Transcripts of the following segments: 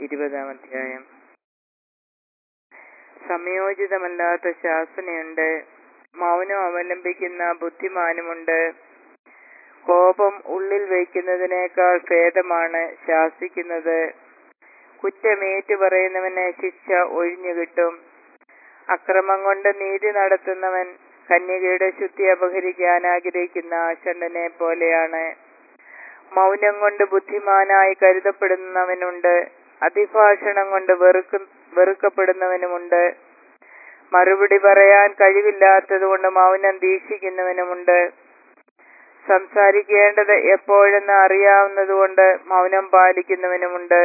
ഇരുപതാം അധ്യായം സംയോജിതമല്ലാത്ത ശാസനയുണ്ട് മൗനം അവലംബിക്കുന്ന ബുദ്ധിമാനുമുണ്ട് കോപം ഉള്ളിൽ വയ്ക്കുന്നതിനേക്കാൾ ഭേദമാണ് ശാസിക്കുന്നത് കുറ്റമേറ്റു പറയുന്നവന് ശിക്ഷ ഒഴിഞ്ഞു കിട്ടും അക്രമം കൊണ്ട് നീതി നടത്തുന്നവൻ കന്യകയുടെ ശുദ്ധി അപഹരിക്കാൻ ആഗ്രഹിക്കുന്ന ഷണ്ടനെ പോലെയാണ് മൗനം കൊണ്ട് ബുദ്ധിമാനായി കരുതപ്പെടുന്നവനുണ്ട് അതിഭാഷണം കൊണ്ട് വെറുക്കു വെറുക്കപ്പെടുന്നവനുമുണ്ട് മറുപടി പറയാൻ കഴിവില്ലാത്തത് കൊണ്ട് മൗനം ദീക്ഷിക്കുന്നവനുമുണ്ട് സംസാരിക്കേണ്ടത് എപ്പോഴെന്ന് അറിയാവുന്നതുകൊണ്ട് മൗനം പാലിക്കുന്നവനുമുണ്ട്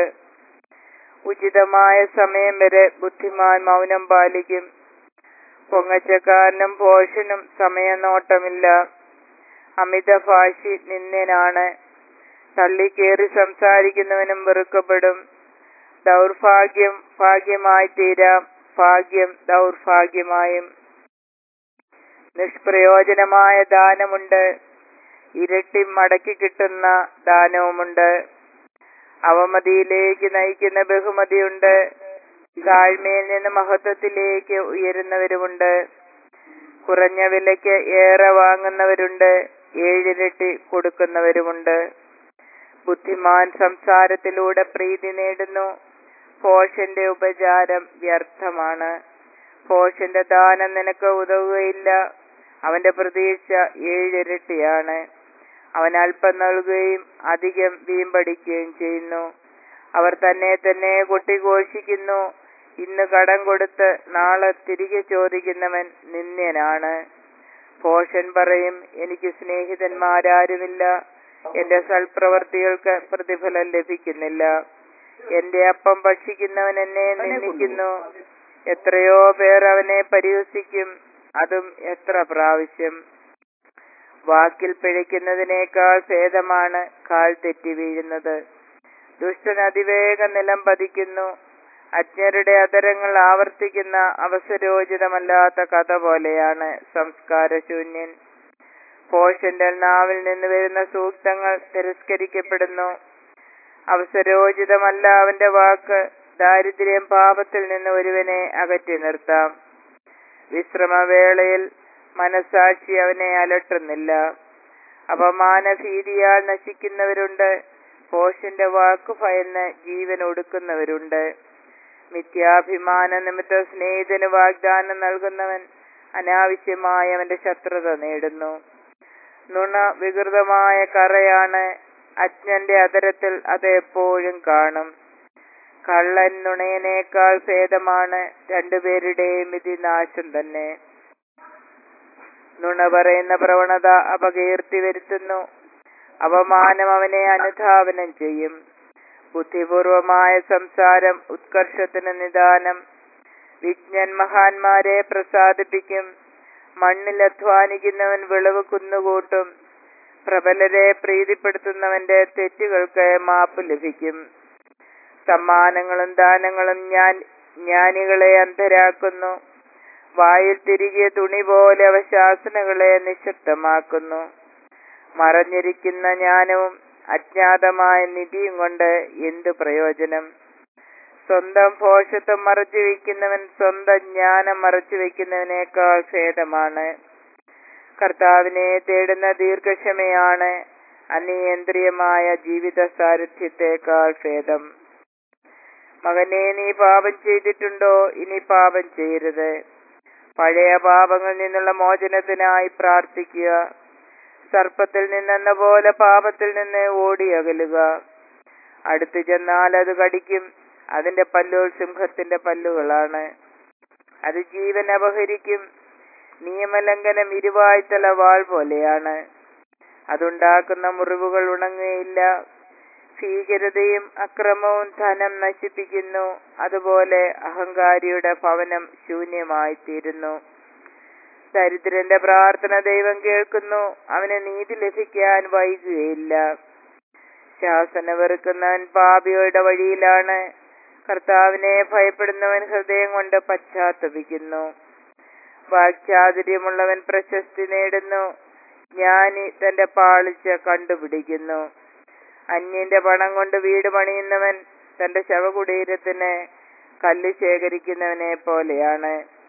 ഉചിതമായ സമയം വരെ ബുദ്ധിമാൻ മൗനം പാലിക്കും പൊങ്ങച്ചക്കാരനും പോഷനും സമയനോട്ടമില്ല അമിത ഭാഷി നിന്ദനാണ് തള്ളിക്കേറി സംസാരിക്കുന്നവനും വെറുക്കപ്പെടും ദൗർഭാഗ്യം ഭാഗ്യമായി തീരാം ഭാഗ്യം ദൗർഭാഗ്യമായും നിഷ്പ്രയോജനമായ ദാനമുണ്ട് ഇരട്ടി മടക്കി കിട്ടുന്ന ദാനവുമുണ്ട് അവമതിയിലേക്ക് നയിക്കുന്ന ബഹുമതിയുണ്ട് താഴ്മയിൽ നിന്ന് മഹത്വത്തിലേക്ക് ഉയരുന്നവരുമുണ്ട് കുറഞ്ഞ വിലയ്ക്ക് ഏറെ വാങ്ങുന്നവരുണ്ട് ഏഴിരട്ടി കൊടുക്കുന്നവരുമുണ്ട് ബുദ്ധിമാൻ സംസാരത്തിലൂടെ പ്രീതി നേടുന്നു പോഷന്റെ ഉപചാരം വ്യർത്ഥമാണ് പോഷന്റെ ദാനം നിനക്ക് ഉതവുകയില്ല അവന്റെ പ്രതീക്ഷ ഏഴിരട്ടിയാണ് അവൻ അല്പം നൽകുകയും അധികം വീമ്പടിക്കുകയും ചെയ്യുന്നു അവർ തന്നെ തന്നെ കൊട്ടിഘോഷിക്കുന്നു ഇന്ന് കടം കൊടുത്ത് നാളെ തിരികെ ചോദിക്കുന്നവൻ നിന്ദ്യനാണ് പോഷൻ പറയും എനിക്ക് സ്നേഹിതന്മാരാരുമില്ല എന്റെ സൽപ്രവർത്തികൾക്ക് പ്രതിഫലം ലഭിക്കുന്നില്ല എന്റെ അപ്പം ഭക്ഷിക്കുന്നവൻ എന്നെ നിന്ദിക്കുന്നു എത്രയോ പേർ അവനെ പരിഹസിക്കും അതും എത്ര പ്രാവശ്യം വാക്കിൽ പിഴയ്ക്കുന്നതിനേക്കാൾ ഭേദമാണ് കാൽ തെറ്റി വീഴുന്നത് ദുഷ്ടൻ അതിവേഗം നിലം പതിക്കുന്നു അജ്ഞരുടെ അതരങ്ങൾ ആവർത്തിക്കുന്ന അവസരോചിതമല്ലാത്ത കഥ പോലെയാണ് സംസ്കാരശൂന്യൻ പോഷന്റെ നാവിൽ നിന്ന് വരുന്ന സൂക്തങ്ങൾ തിരസ്കരിക്കപ്പെടുന്നു അവസരോചിതമല്ല അവന്റെ വാക്ക് ദാരിദ്ര്യം പാപത്തിൽ നിന്ന് ഒരുവനെ അകറ്റി നിർത്താം വിശ്രമവേളയിൽ മനസാക്ഷി അവനെ അലട്ടുന്നില്ല അപമാന ഭീതിയാൽ നശിക്കുന്നവരുണ്ട് പോഷന്റെ വാക്കു ഭയന്ന് ജീവൻ ഒടുക്കുന്നവരുണ്ട് മിഥ്യാഭിമാന നിമിത്ത സ്നേഹിതന് വാഗ്ദാനം നൽകുന്നവൻ അനാവശ്യമായി അവന്റെ ശത്രുത നേടുന്നു നുണ വികൃതമായ കറയാണ് അജ്ഞന്റെ അതരത്തിൽ അത് എപ്പോഴും കാണും കള്ളൻ നുണയനേക്കാൾ ഭേദമാണ് രണ്ടുപേരുടെയും വിധി നാശം തന്നെ നുണ പറയുന്ന പ്രവണത അപകീർത്തി വരുത്തുന്നു അപമാനം അവനെ അനുധാവനം ചെയ്യും ബുദ്ധിപൂർവമായ സംസാരം ഉത്കർഷത്തിന് നിദാനം വിജ്ഞൻ മഹാന്മാരെ പ്രസാദിപ്പിക്കും മണ്ണിൽ അധ്വാനിക്കുന്നവൻ വിളവ് കുന്നുകൂട്ടും പ്രബലരെ പ്രീതിപ്പെടുത്തുന്നവന്റെ തെറ്റുകൾക്ക് മാപ്പ് ലഭിക്കും സമ്മാനങ്ങളും ദാനങ്ങളും ഞാൻ ജ്ഞാനികളെ അന്ധരാക്കുന്നു വായിൽ തിരികെ തുണി പോലെ അവ ശാസനകളെ നിശബ്ദമാക്കുന്നു മറഞ്ഞിരിക്കുന്ന ജ്ഞാനവും അജ്ഞാതമായ നിധിയും കൊണ്ട് എന്തു പ്രയോജനം സ്വന്തം ഭോഷത്വം മറച്ചു വയ്ക്കുന്നവൻ സ്വന്തം ജ്ഞാനം മറച്ചു വയ്ക്കുന്നവനേക്കാൾ ഭേദമാണ് കർത്താവിനെ തേടുന്ന ദീർഘക്ഷമയാണ് അനിയന്ത്രിയമായ ജീവിത സാരഥ്യത്തെക്കാൾ ഭേദം മകനെ നീ പാപം ചെയ്തിട്ടുണ്ടോ ഇനി പാപം ചെയ്യരുത് പഴയ പാപങ്ങളിൽ നിന്നുള്ള മോചനത്തിനായി പ്രാർത്ഥിക്കുക സർപ്പത്തിൽ നിന്നെന്ന പോലെ പാപത്തിൽ നിന്ന് ഓടി അകലുക അടുത്തു ചെന്നാൽ അത് കടിക്കും അതിന്റെ പല്ലുകൾ സിംഹത്തിന്റെ പല്ലുകളാണ് അത് ജീവൻ അപഹരിക്കും നിയമലംഘനം ഇരുവായ്ത്തല വാൾ പോലെയാണ് അതുണ്ടാക്കുന്ന മുറിവുകൾ ഉണങ്ങുകയില്ല ഭീകരതയും അക്രമവും ധനം നശിപ്പിക്കുന്നു അതുപോലെ അഹങ്കാരിയുടെ ഭവനം ശൂന്യമായി തീരുന്നു ദരിദ്രന്റെ പ്രാർത്ഥന ദൈവം കേൾക്കുന്നു അവന് നീതി ലഭിക്കാൻ വൈകുകയില്ല ശാസന വെറുക്കുന്നവൻ പാപിയുടെ വഴിയിലാണ് കർത്താവിനെ ഭയപ്പെടുന്നവൻ ഹൃദയം കൊണ്ട് പശ്ചാത്തപിക്കുന്നു വാക്ചാതുര്യമുള്ളവൻ പ്രശസ്തി നേടുന്നു ജ്ഞാനി തന്റെ പാളിച്ച കണ്ടുപിടിക്കുന്നു അന്യന്റെ പണം കൊണ്ട് വീട് പണിയുന്നവൻ തന്റെ ശവകുടീരത്തിന് കല്ല് ശേഖരിക്കുന്നവനെ പോലെയാണ്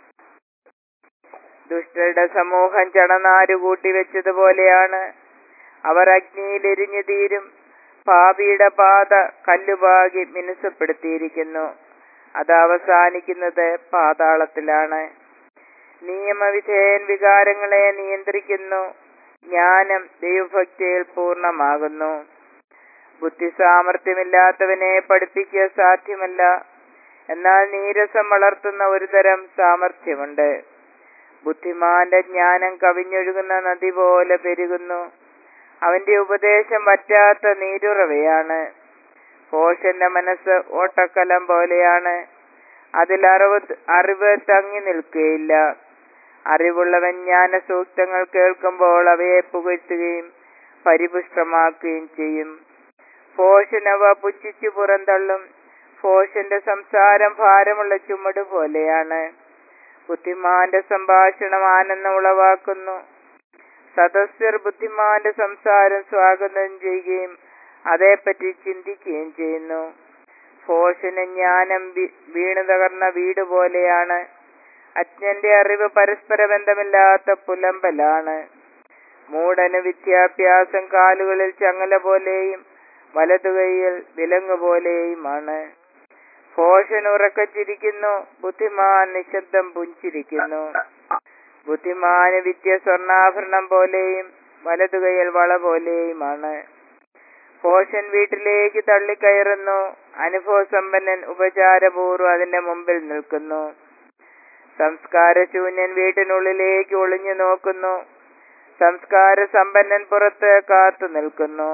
ദുഷ്ടരുടെ സമൂഹം ചടനാരു കൂട്ടി വെച്ചതുപോലെയാണ് അവർ അഗ്നിയിൽ എരിഞ്ഞു തീരും പാപിയുടെ പാത കല്ലുപാകി മിനുസപ്പെടുത്തിയിരിക്കുന്നു അത് അവസാനിക്കുന്നത് പാതാളത്തിലാണ് നിയമവിധേയൻ വികാരങ്ങളെ നിയന്ത്രിക്കുന്നു ജ്ഞാനം ദൈവഭക്തിയിൽ പൂർണ്ണമാകുന്നു ബുദ്ധി സാമർഥ്യമില്ലാത്തവനെ പഠിപ്പിക്കുക സാധ്യമല്ല എന്നാൽ നീരസം വളർത്തുന്ന ഒരു തരം സാമർഥ്യമുണ്ട് ബുദ്ധിമാന്റെ ജ്ഞാനം കവിഞ്ഞൊഴുകുന്ന നദി പോലെ പെരുകുന്നു അവന്റെ ഉപദേശം വറ്റാത്ത നീരുറവയാണ് കോശന്റെ മനസ്സ് ഓട്ടക്കലം പോലെയാണ് അതിൽ അറിവ് അറിവ് തങ്ങി നിൽക്കുകയില്ല അറിവുള്ളവൻ ജ്ഞാന സൂക്തങ്ങൾ കേൾക്കുമ്പോൾ അവയെ പുകഴ്ത്തുകയും പരിപുഷ്ടമാക്കുകയും ചെയ്യും ഫോഷനവ പുച്ഛിച്ചു പുറന്തള്ളും ഫോഷന്റെ സംസാരം ഭാരമുള്ള ചുമട് പോലെയാണ് ബുദ്ധിമാന്റെ സംഭാഷണം ആനന്ദം ഉളവാക്കുന്നു സദസ്യർ ബുദ്ധിമാന്റെ സംസാരം സ്വാഗതം ചെയ്യുകയും അതേപ്പറ്റി ചിന്തിക്കുകയും ചെയ്യുന്നു ഫോഷന് ജ്ഞാനം വീണു തകർന്ന വീട് പോലെയാണ് അജ്ഞന്റെ അറിവ് പരസ്പര ബന്ധമില്ലാത്ത പുലമ്പലാണ് മൂടന് വിദ്യാഭ്യാസം കാലുകളിൽ ചങ്ങല പോലെയും വലതുകൈയിൽ വിലങ്ങ് പോലെയുമാണ് ഫോഷൻ ഉറക്കച്ചിരിക്കുന്നു ബുദ്ധിമാൻ നിശബ്ദം പുഞ്ചിരിക്കുന്നു ബുദ്ധിമാന് വിദ്യ സ്വർണ്ണാഭരണം പോലെയും വലതുകൈയിൽ വള പോലെയുമാണ് ഫോഷൻ വീട്ടിലേക്ക് തള്ളിക്കയറുന്നു അനുഭവസമ്പന്നൻ ഉപചാരപൂർവ്വം അതിന്റെ മുമ്പിൽ നിൽക്കുന്നു സംസ്കാരശൂന്യൻ വീട്ടിനുള്ളിലേക്ക് ഒളിഞ്ഞു നോക്കുന്നു സംസ്കാര സമ്പന്നൻ പുറത്ത് കാത്തു നിൽക്കുന്നു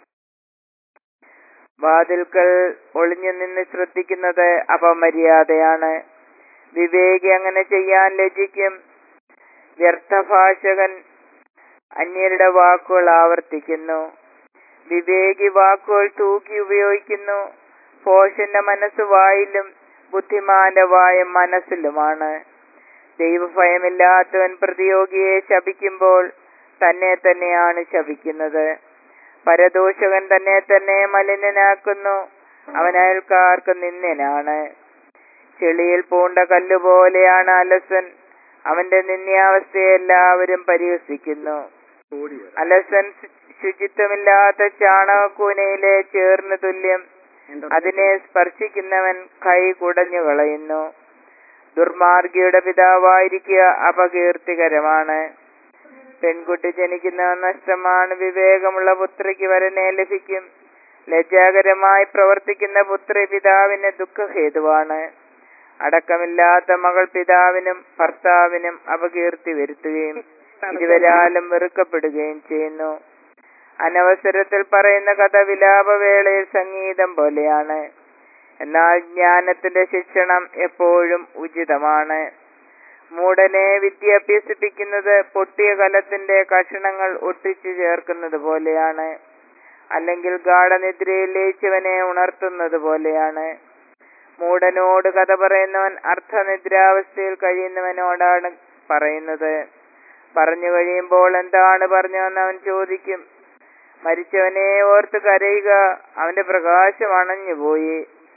വാതിൽക്കൽ ഒളിഞ്ഞു നിന്ന് ശ്രദ്ധിക്കുന്നത് അപമര്യാദയാണ് വിവേകി അങ്ങനെ ചെയ്യാൻ ലജിക്കും വ്യർത്ഥഭാഷകൻ അന്യരുടെ വാക്കുകൾ ആവർത്തിക്കുന്നു വിവേകി വാക്കുകൾ തൂക്കി ഉപയോഗിക്കുന്നു പോഷന്റെ മനസ്സ് വായിലും ബുദ്ധിമാന്റെ വായ മനസ്സിലുമാണ് ദൈവഭയമില്ലാത്തവൻ പ്രതിയോഗിയെ ശപിക്കുമ്പോൾ തന്നെ തന്നെയാണ് ശപിക്കുന്നത് പരദോഷകൻ തന്നെ തന്നെ മലിനനാക്കുന്നു അവൻ അയൽക്കാർക്ക് നിന്ദനാണ് ചെളിയിൽ പൂണ്ട കല്ലുപോലെയാണ് അലസൻ അവന്റെ നിന്ദ്യാവസ്ഥയെ എല്ലാവരും പരിഹസിക്കുന്നു അലസൻ ശുചിത്വമില്ലാത്ത ചാണകക്കൂനയിലെ ചേർന്ന് തുല്യം അതിനെ സ്പർശിക്കുന്നവൻ കൈ കുടഞ്ഞു കളയുന്നു ദുർമാർഗിയുടെ പിതാവായിരിക്കുക അപകീർത്തികരമാണ് പെൺകുട്ടി ജനിക്കുന്ന നഷ്ടമാണ് വിവേകമുള്ള പുത്രിക്ക് വരനെ ലഭിക്കും ലജ്ജാകരമായി പ്രവർത്തിക്കുന്ന പുത്രി പിതാവിന് ദുഃഖഹേതുവാണ് അടക്കമില്ലാത്ത മകൾ പിതാവിനും ഭർത്താവിനും അപകീർത്തി വരുത്തുകയും ഇരുവരാലും വെറുക്കപ്പെടുകയും ചെയ്യുന്നു അനവസരത്തിൽ പറയുന്ന കഥ വിലാപവേളയിൽ സംഗീതം പോലെയാണ് എന്നാൽ ജ്ഞാനത്തിന്റെ ശിക്ഷണം എപ്പോഴും ഉചിതമാണ് മൂടനെ വിദ്യ അഭ്യസിപ്പിക്കുന്നത് പൊട്ടിയ കലത്തിന്റെ കഷണങ്ങൾ ഒട്ടിച്ചു ചേർക്കുന്നത് പോലെയാണ് അല്ലെങ്കിൽ ഗാഠനിദ്രയിൽ ലയിച്ചവനെ ഉണർത്തുന്നത് പോലെയാണ് മൂടനോട് കഥ പറയുന്നവൻ അർത്ഥനിദ്രാവസ്ഥയിൽ കഴിയുന്നവനോടാണ് പറയുന്നത് പറഞ്ഞു കഴിയുമ്പോൾ എന്താണ് പറഞ്ഞതെന്ന് അവൻ ചോദിക്കും മരിച്ചവനെ ഓർത്ത് കരയുക അവന്റെ പ്രകാശം അണഞ്ഞുപോയി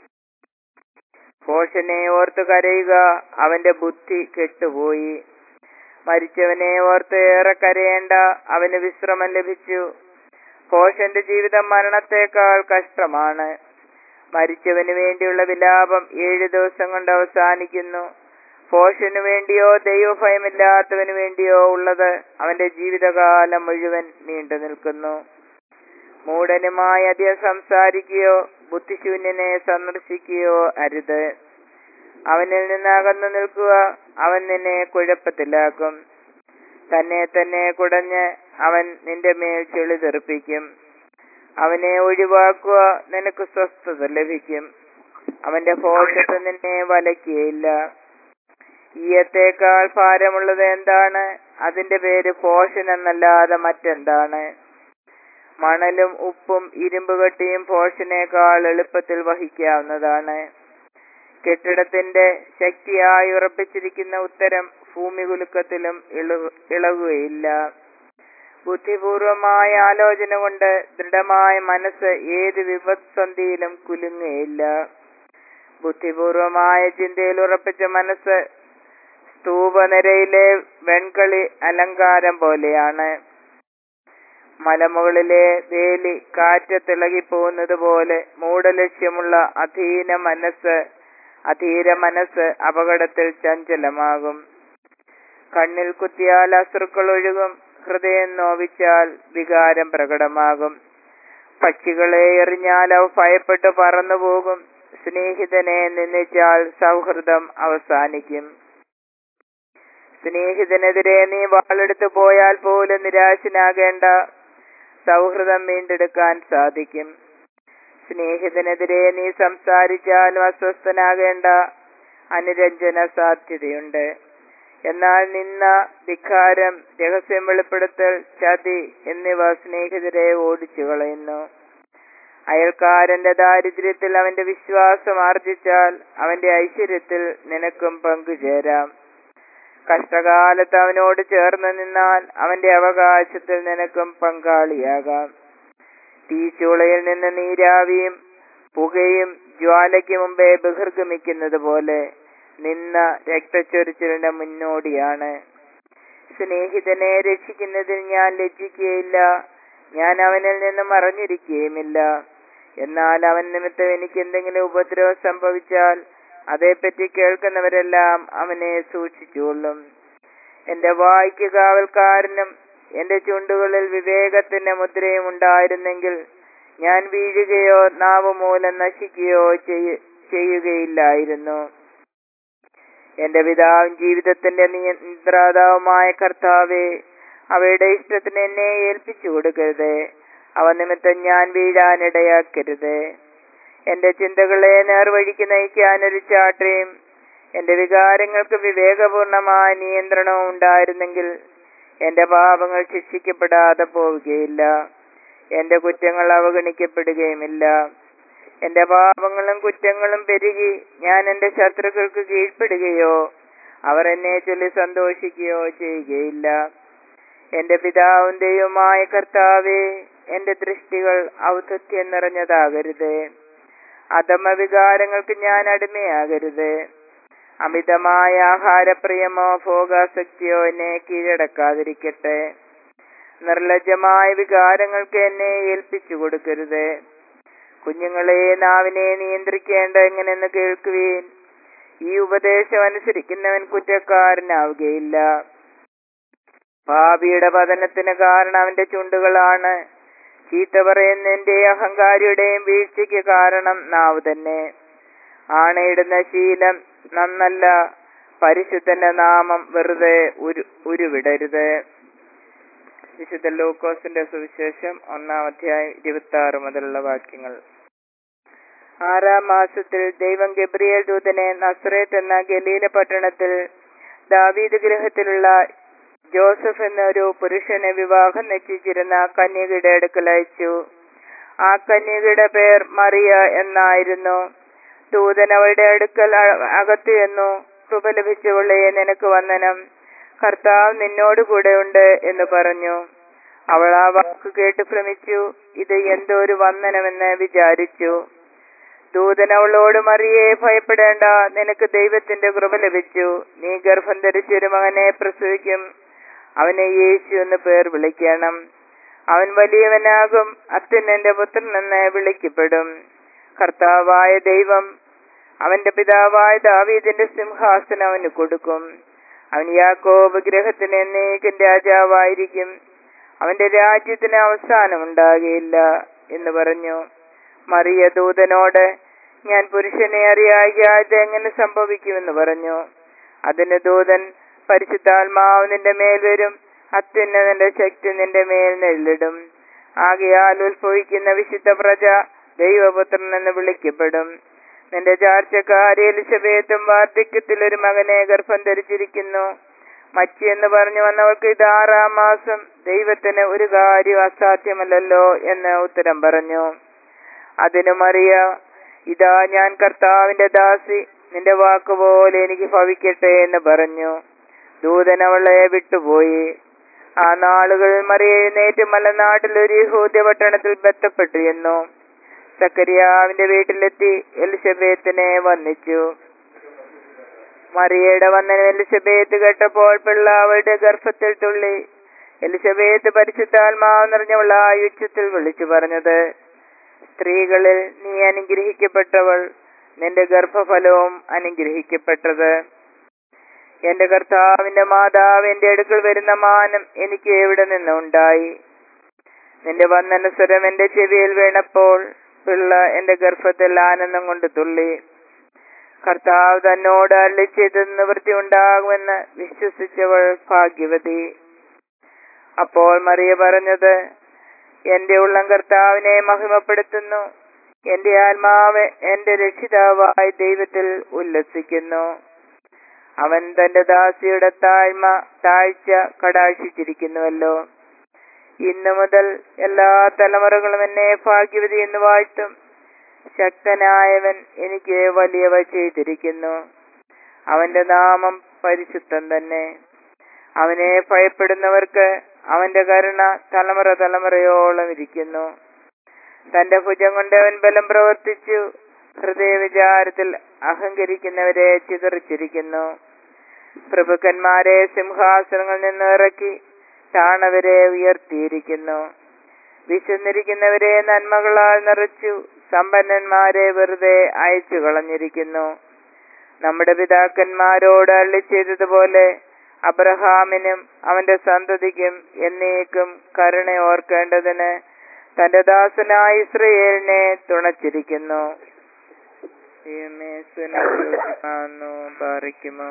ഘോഷനെ ഓർത്ത് കരയുക അവന്റെ ബുദ്ധി കെട്ടുപോയി മരിച്ചവനെ ഓർത്ത് ഏറെ കരയേണ്ട അവന് വിശ്രമം ലഭിച്ചു ഘോഷന്റെ ജീവിതം മരണത്തേക്കാൾ കഷ്ടമാണ് മരിച്ചവന് വേണ്ടിയുള്ള വിലാപം ഏഴു ദിവസം കൊണ്ട് അവസാനിക്കുന്നു ഘോഷനു വേണ്ടിയോ ദൈവഭയമില്ലാത്തവന് വേണ്ടിയോ ഉള്ളത് അവന്റെ ജീവിതകാലം മുഴുവൻ നീണ്ടു നിൽക്കുന്നു മൂടനുമായി അധികം സംസാരിക്കുകയോ ബുദ്ധിശൂന്യനെ സന്ദർശിക്കുകയോ അരുത് അവനിൽ നിന്ന് അകന്നു നിൽക്കുക അവൻ നിന്നെ കുഴപ്പത്തിലാക്കും തന്നെ തന്നെ കുടഞ്ഞ് അവൻ നിന്റെ മേൽ ചെളി തെറിപ്പിക്കും അവനെ ഒഴിവാക്കുക നിനക്ക് സ്വസ്ഥത ലഭിക്കും അവന്റെ ഭോഷത്ത് നിന്നെ വലയ്ക്കുകയില്ല ഈയത്തേക്കാൾ ഭാരമുള്ളത് എന്താണ് അതിന്റെ പേര് ഭോഷൻ എന്നല്ലാതെ മറ്റെന്താണ് മണലും ഉപ്പും ഇരുമ്പുകട്ടിയും ഭോഷനേക്കാൾ എളുപ്പത്തിൽ വഹിക്കാവുന്നതാണ് കെട്ടിടത്തിന്റെ ശക്തിയായി ഉറപ്പിച്ചിരിക്കുന്ന ഉത്തരം ഭൂമി കുലുക്കത്തിലും ഇളകുകയില്ല ബുദ്ധിപൂർവമായ ആലോചന കൊണ്ട് ദൃഢമായ മനസ്സ് ഏത് വിപത്സന്ധിയിലും കുലുങ്ങുകയില്ല ബുദ്ധിപൂർവമായ ചിന്തയിൽ ഉറപ്പിച്ച മനസ്സ് സ്തൂപനിരയിലെ വെൺകളി അലങ്കാരം പോലെയാണ് മലമുകളിലെ വേലി കാറ്റ് തിളകിപ്പോകുന്നത് പോലെ മൂഢലക്ഷ്യമുള്ള അധീന മനസ്സ് അധീര മനസ്സ് അപകടത്തിൽ ചഞ്ചലമാകും കണ്ണിൽ കുത്തിയാൽ അശ്രുക്കൾ ഒഴുകും ഹൃദയം നോവിച്ചാൽ വികാരം പ്രകടമാകും പക്ഷികളെ എറിഞ്ഞാൽ അവ ഭയപ്പെട്ട് പറന്നുപോകും സ്നേഹിതനെ നിന്ദിച്ചാൽ സൗഹൃദം അവസാനിക്കും സ്നേഹിതനെതിരെ നീ വാളെടുത്തു പോയാൽ പോലും നിരാശനാകേണ്ട സൗഹൃദം വീണ്ടെടുക്കാൻ സാധിക്കും സ്നേഹിതനെതിരെ നീ സംസാരിച്ചാലും അസ്വസ്ഥനാകേണ്ട അനുരഞ്ജന സാധ്യതയുണ്ട് എന്നാൽ നിന്ന ധിക്കാരം രഹസ്യം വെളിപ്പെടുത്തൽ ചതി എന്നിവ സ്നേഹിതരെ ഓടിച്ചു കളയുന്നു അയൽക്കാരന്റെ ദാരിദ്ര്യത്തിൽ അവന്റെ വിശ്വാസം ആർജിച്ചാൽ അവന്റെ ഐശ്വര്യത്തിൽ നിനക്കും പങ്കുചേരാം കഷ്ടകാലത്ത് അവനോട് ചേർന്ന് നിന്നാൽ അവന്റെ അവകാശത്തിൽ നിനക്കും പങ്കാളിയാകാം തീച്ചൂളയിൽ നിന്ന് നീരാവിയും പുകയും ജ്വാലയ്ക്ക് മുമ്പേ ബഹിർഗമിക്കുന്നത് പോലെ നിന്ന രക്തച്ചൊരിച്ചിലിന്റെ മുന്നോടിയാണ് സ്നേഹിതനെ രക്ഷിക്കുന്നതിൽ ഞാൻ ലജ്ജിക്കുകയില്ല ഞാൻ അവനിൽ നിന്ന് മറഞ്ഞിരിക്കുകയുമില്ല എന്നാൽ അവൻ നിമിത്തം എനിക്ക് എന്തെങ്കിലും ഉപദ്രവം സംഭവിച്ചാൽ അതേപ്പറ്റി കേൾക്കുന്നവരെല്ലാം അവനെ സൂക്ഷിച്ചുകൊള്ളും എന്റെ വായ്ക്ക് കാവൽക്കാരനും എന്റെ ചുണ്ടുകളിൽ വിവേകത്തിന്റെ മുദ്രയും ഉണ്ടായിരുന്നെങ്കിൽ ഞാൻ വീഴുകയോ നാവ് മൂലം നശിക്കുകയോ ചെയ്യ- ചെയ്യുകയില്ലായിരുന്നു എന്റെ പിതാവും ജീവിതത്തിന്റെ നിയന്ത്രാതാവുമായ കർത്താവെ അവയുടെ ഇഷ്ടത്തിന് എന്നെ ഏൽപ്പിച്ചു കൊടുക്കരുത് അവ നിമിത്തം ഞാൻ വീഴാനിടയാക്കരുത് എന്റെ ചിന്തകളെ നേർവഴിക്ക് നയിക്കാൻ ഒരു ചാട്ടയും എന്റെ വികാരങ്ങൾക്ക് വിവേകപൂർണമായ നിയന്ത്രണവും ഉണ്ടായിരുന്നെങ്കിൽ എന്റെ പാപങ്ങൾ ശിക്ഷിക്കപ്പെടാതെ പോവുകയില്ല എന്റെ കുറ്റങ്ങൾ അവഗണിക്കപ്പെടുകയുമില്ല എന്റെ പാപങ്ങളും കുറ്റങ്ങളും പെരുകി ഞാൻ എന്റെ ശത്രുക്കൾക്ക് കീഴ്പ്പെടുകയോ അവർ എന്നെ ചൊല്ലി സന്തോഷിക്കുകയോ ചെയ്യുകയില്ല എന്റെ പിതാവും ദൈവമായ കർത്താവേ എന്റെ ദൃഷ്ടികൾ ഔദ്ധത്യം നിറഞ്ഞതാകരുത് അധമ വികാരങ്ങൾക്ക് ഞാൻ അടിമയാകരുത് അമിതമായ ആഹാരപ്രിയമോ ഭോഗാസക്തിയോ എന്നെ കീഴടക്കാതിരിക്കട്ടെ നിർലജ്ജമായ വികാരങ്ങൾക്ക് എന്നെ ഏൽപ്പിച്ചു കൊടുക്കരുത് കുഞ്ഞുങ്ങളെ നാവിനെ നിയന്ത്രിക്കേണ്ട എങ്ങനെയെന്ന് കേൾക്കുവീൻ ഈ ഉപദേശം അനുസരിക്കുന്നവൻ കുറ്റക്കാരനാവുകയില്ല പാപിയുടെ പതനത്തിന് കാരണം അവന്റെ ചുണ്ടുകളാണ് ചീത്ത പറയുന്നതിന്റെ അഹങ്കാരിയുടെയും വീഴ്ചയ്ക്ക് കാരണം നാവ് തന്നെ ആണയിടുന്ന ശീലം നന്നല്ല പരിശുദ്ധന്റെ നാമം വെറുതെ ഉരു ഉരുവിടരുത് വിശുദ്ധ ലൂക്കോസിന്റെ സുവിശേഷം ഒന്നാം അധ്യായം ഇരുപത്തി ആറ് മുതലുള്ള വാക്യങ്ങൾ ആറാം മാസത്തിൽ ദൈവം ഗബ്രിയേൽ ദൂതനെ നസ്രേത്ത് എന്ന ഗലീല പട്ടണത്തിൽ ദാവീദ് ഗൃഹത്തിലുള്ള ജോസഫ് എന്നൊരു പുരുഷനെ വിവാഹം നിശ്ചയിച്ചിരുന്ന കന്യകയുടെ അടുക്കൽ അയച്ചു ആ കന്യകയുടെ പേർ മറിയ എന്നായിരുന്നു ദൂതൻ അവളുടെ അടുക്കൽ അ- അകത്തു എന്നു കൃപ ലഭിച്ചവളെ നിനക്ക് വന്ദനം കർത്താവ് നിന്നോട് കൂടെ ഉണ്ട് എന്ന് പറഞ്ഞു അവൾ ആ വാക്ക് കേട്ട് ഭ്രമിച്ചു ഇത് എന്തോ ഒരു വന്ദനമെന്ന് വിചാരിച്ചു ദൂതൻ അവളോട് മറിയെ ഭയപ്പെടേണ്ട നിനക്ക് ദൈവത്തിന്റെ കൃപ ലഭിച്ചു നീ ഗർഭം ധരിച്ചൊരു മകനെ പ്രസവിക്കും അവനെ യേശു എന്ന് പേർ വിളിക്കണം അവൻ വലിയവനാകും അത്യുന്നന്റെ പുത്രൻ എന്ന് വിളിക്കപ്പെടും കർത്താവായ ദൈവം അവന്റെ പിതാവായ ദാവീദിന്റെ സിംഹാസനം അവന് കൊടുക്കും അവൻ യാക്കോബ് ഗ്രഹത്തിന് എന്നേക്കും രാജാവായിരിക്കും അവന്റെ രാജ്യത്തിന് അവസാനം ഉണ്ടാകുകയില്ല എന്ന് പറഞ്ഞു മറിയ ദൂതനോട് ഞാൻ പുരുഷനെ അറിയാതെ എങ്ങനെ സംഭവിക്കുമെന്ന് പറഞ്ഞു അതിന് ദൂതൻ പരിശുദ്ധാത്മാവ് നിന്റെ മേൽ വരും അത്യുന്നതന്റെ ശക്തി നിന്റെ മേൽ നെല്ലിടും ആകയാൽ ഉത്ഭവിക്കുന്ന വിശുദ്ധ പ്രജ ദൈവപുത്രൻ എന്ന് വിളിക്കപ്പെടും നിന്റെ ചാർച്ചക്കാരി എലിസബേത്തും വാർദ്ധക്യത്തിൽ ഒരു മകനെ ഗർഭം ധരിച്ചിരിക്കുന്നു മച്ചി എന്ന് പറഞ്ഞു വന്നവൾക്ക് ഇത് ആറാം മാസം ദൈവത്തിന് ഒരു കാര്യം അസാധ്യമല്ലല്ലോ എന്ന് ഉത്തരം പറഞ്ഞു അതിനു മറിയ ഇതാ ഞാൻ കർത്താവിന്റെ ദാസി നിന്റെ വാക്കുപോലെ എനിക്ക് ഭവിക്കട്ടെ എന്ന് പറഞ്ഞു ദൂതൻ അവളെ വിട്ടുപോയി ആ നാളുകൾ മറിയ എഴുന്നേറ്റ് മലനാട്ടിൽ ഒരു യഹൂദ്യ പട്ടണത്തിൽ ബന്ധപ്പെട്ടു എന്നു സക്കരിയാവിന്റെ വീട്ടിലെത്തി എലിസബേത്തിനെ വന്നിച്ചു മറിയയുടെ വന്ദനം എലിസബേത്ത് കേട്ടപ്പോൾ പിള്ള അവളുടെ ഗർഭത്തിൽ തുള്ളി എലിസബേത്ത് പരിശുദ്ധാത്മാവ് നിറഞ്ഞവൾ ആ യുദ്ധത്തിൽ വിളിച്ചു പറഞ്ഞത് സ്ത്രീകളിൽ നീ അനുഗ്രഹിക്കപ്പെട്ടവൾ നിന്റെ ഗർഭഫലവും അനുഗ്രഹിക്കപ്പെട്ടത് എന്റെ കർത്താവിന്റെ മാതാവ് എന്റെ അടുക്കൽ വരുന്ന മാനം എനിക്ക് എവിടെ നിന്നുണ്ടായി നിന്റെ വന്ദനസ്വരം എന്റെ ചെവിയിൽ വീണപ്പോൾ പിള്ള എന്റെ ഗർഭത്തിൽ ആനന്ദം കൊണ്ട് തുള്ളി കർത്താവ് തന്നോട് അരളി ചെയ്ത് നിവൃത്തി ഉണ്ടാകുമെന്ന് വിശ്വസിച്ചവൾ ഭാഗ്യവതി അപ്പോൾ മറിയ പറഞ്ഞത് എന്റെ ഉള്ളം കർത്താവിനെ മഹിമപ്പെടുത്തുന്നു എന്റെ ആത്മാവ് എന്റെ രക്ഷിതാവായ ദൈവത്തിൽ ഉല്ലസിക്കുന്നു അവൻ തന്റെ ദാസിയുടെ താഴ്മ താഴ്ച കടാക്ഷിച്ചിരിക്കുന്നുവല്ലോ ഇന്നു മുതൽ എല്ലാ തലമുറകളും എന്നെ ഭാഗ്യവതി എന്ന് വാഴ്ത്തും ശക്തനായവൻ എനിക്ക് വലിയവ ചെയ്തിരിക്കുന്നു അവന്റെ നാമം പരിശുദ്ധം തന്നെ അവനെ ഭയപ്പെടുന്നവർക്ക് അവന്റെ കരുണ തലമുറ തലമുറയോളം ഇരിക്കുന്നു തന്റെ ഭുജം കൊണ്ട് അവൻ ബലം പ്രവർത്തിച്ചു ഹൃദയവിചാരത്തിൽ അഹങ്കരിക്കുന്നവരെ ചിതറിച്ചിരിക്കുന്നു പ്രഭുക്കന്മാരെ സിംഹാസനങ്ങളിൽ നിന്ന് ഇറക്കി താണവരെ ഉയർത്തിയിരിക്കുന്നു വിശന്നിരിക്കുന്നവരെ നന്മകളാൽ നിറച്ചു സമ്പന്നന്മാരെ വെറുതെ അയച്ചു കളഞ്ഞിരിക്കുന്നു നമ്മുടെ പിതാക്കന്മാരോട് അള്ളി ചെയ്തതുപോലെ അബ്രഹാമിനും അവന്റെ സന്തതിക്കും എന്നേക്കും കരുണ ഓർക്കേണ്ടതിന് തന്റെ ദാസനായ ഇസ്രയേലിനെ തുണച്ചിരിക്കുന്നു ദൈവമേ, സ്തുതിക്കുന്നു, പാറിക്കുമോ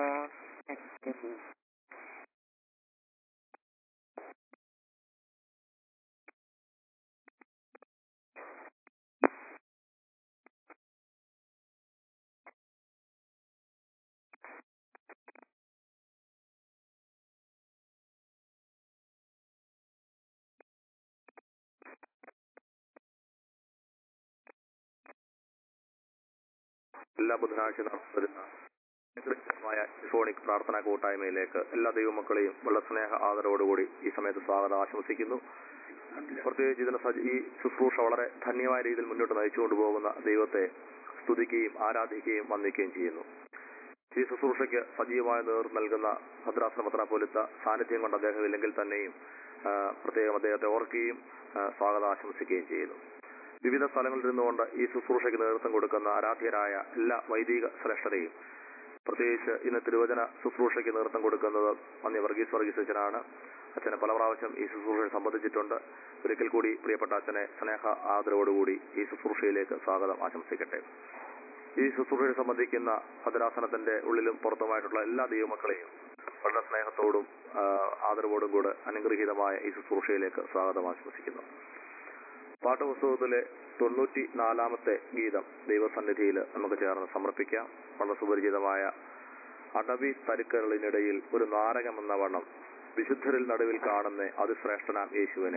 എല്ലാ ബുധനാഴ്ച നടത്തുന്ന മായ ഫോണിക് പ്രാർത്ഥനാ കൂട്ടായ്മയിലേക്ക് എല്ലാ ദൈവമക്കളെയും വളരെ സ്നേഹ ആദരവോടുകൂടി ഈ സമയത്ത് സ്വാഗതം ആശംസിക്കുന്നു പ്രത്യേകിച്ച് ഇതിന് സജ- ഈ ശുശ്രൂഷ വളരെ ധന്യമായ രീതിയിൽ മുന്നോട്ട് നയിച്ചുകൊണ്ട് പോകുന്ന ദൈവത്തെ സ്തുതിക്കുകയും ആരാധിക്കുകയും വന്ദിക്കുകയും ചെയ്യുന്നു ഈ ശുശ്രൂഷയ്ക്ക് സജീവമായ നേതൃത്വം നൽകുന്ന ഭദ്രാസന പത്രാപോലിത്ത സാന്നിധ്യം കൊണ്ട് അദ്ദേഹം ഇല്ലെങ്കിൽ തന്നെയും ആ, പ്രത്യേകം അദ്ദേഹത്തെ ഓർക്കുകയും ആ, സ്വാഗതം ആശംസിക്കുകയും ചെയ്യുന്നു വിവിധ സ്ഥലങ്ങളിൽ നിന്നുകൊണ്ട് ഈ ശുശ്രൂഷയ്ക്ക് നേതൃത്വം കൊടുക്കുന്ന ആരാധ്യരായ എല്ലാ വൈദിക ശ്രേഷ്ഠരെയും പ്രത്യേകിച്ച് ഇന്ന് തിരുവചന ശുശ്രൂഷയ്ക്ക് നേതൃത്വം കൊടുക്കുന്നത് മന്യ വർഗീസ് വർഗീസ് അച്ഛനാണ് അച്ഛനെ പല പ്രാവശ്യം ഈ ശുശ്രൂഷയിൽ സംബന്ധിച്ചിട്ടുണ്ട് ഒരിക്കൽ കൂടി പ്രിയപ്പെട്ട അച്ഛനെ സ്നേഹ ആദരവോടുകൂടി ഈ ശുശ്രൂഷയിലേക്ക് സ്വാഗതം ആശംസിക്കട്ടെ ഈ ശുശ്രൂഷയെ സംബന്ധിക്കുന്ന ഭദ്രാസനത്തിന്റെ ഉള്ളിലും പുറത്തുമായിട്ടുള്ള എല്ലാ ദൈവമക്കളെയും വളരെ സ്നേഹത്തോടും ആ, ആദരവോടും കൂടെ അനുഗ്രഹീതമായ ഈ ശുശ്രൂഷയിലേക്ക് സ്വാഗതം ആശംസിക്കുന്നു പാഠപുസ്തകത്തിലെ തൊണ്ണൂറ്റി നാലാമത്തെ ഗീതം ദൈവസന്നിധിയിൽ നമുക്ക് ചേർന്ന് സമർപ്പിക്കാം വളരെ സുപരിചിതമായ അടവി തരുക്കളിനിടയിൽ ഒരു നാരകം എന്ന വണ്ണം വിശുദ്ധരിൽ നടുവിൽ കാണുന്ന അതിശ്രേഷ്ഠനാം യേശുവിനെ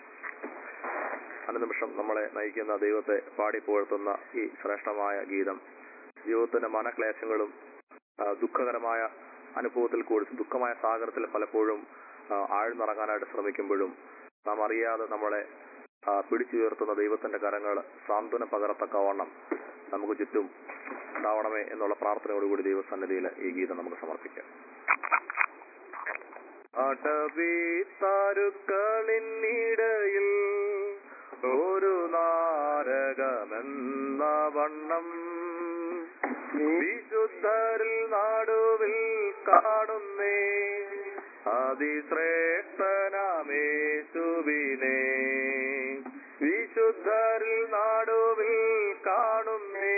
അനുനിമിഷം നമ്മളെ നയിക്കുന്ന ദൈവത്തെ പാടിപ്പുഴത്തുന്ന ഈ ശ്രേഷ്ഠമായ ഗീതം ജീവിതത്തിന്റെ മനക്ലേശങ്ങളും ആ, ദുഃഖകരമായ അനുഭവത്തിൽ കൂടി ദുഃഖമായ സാഗരത്തിൽ പലപ്പോഴും ആ, ആഴ്ന്നിറങ്ങാനായിട്ട് ശ്രമിക്കുമ്പോഴും നാം അറിയാതെ നമ്മളെ ആ, പിടിച്ചുയർത്തുന്ന ദൈവത്തിന്റെ കരങ്ങൾ സാന്ത്വനം പകരത്തക്കവണ്ണം നമുക്ക് ചുറ്റും ഉണ്ടാവണമേ എന്നുള്ള പ്രാർത്ഥനയോടുകൂടി ദൈവസന്നിധിയിൽ ഈ ഗീതം നമുക്ക് സമർപ്പിക്കാം അടവീത്താരുക്കളിനിടയിൽ ഒരു നാരകമെന്ന വണ്ണം വിശുദ്ധരിൽ നാടുവിൽ കാണുന്നേ അതിശ്രേഷ്ഠനാമേശുവിനെ വിശുദ്ധരിൽ നാടുവിൽ കാണുന്നേ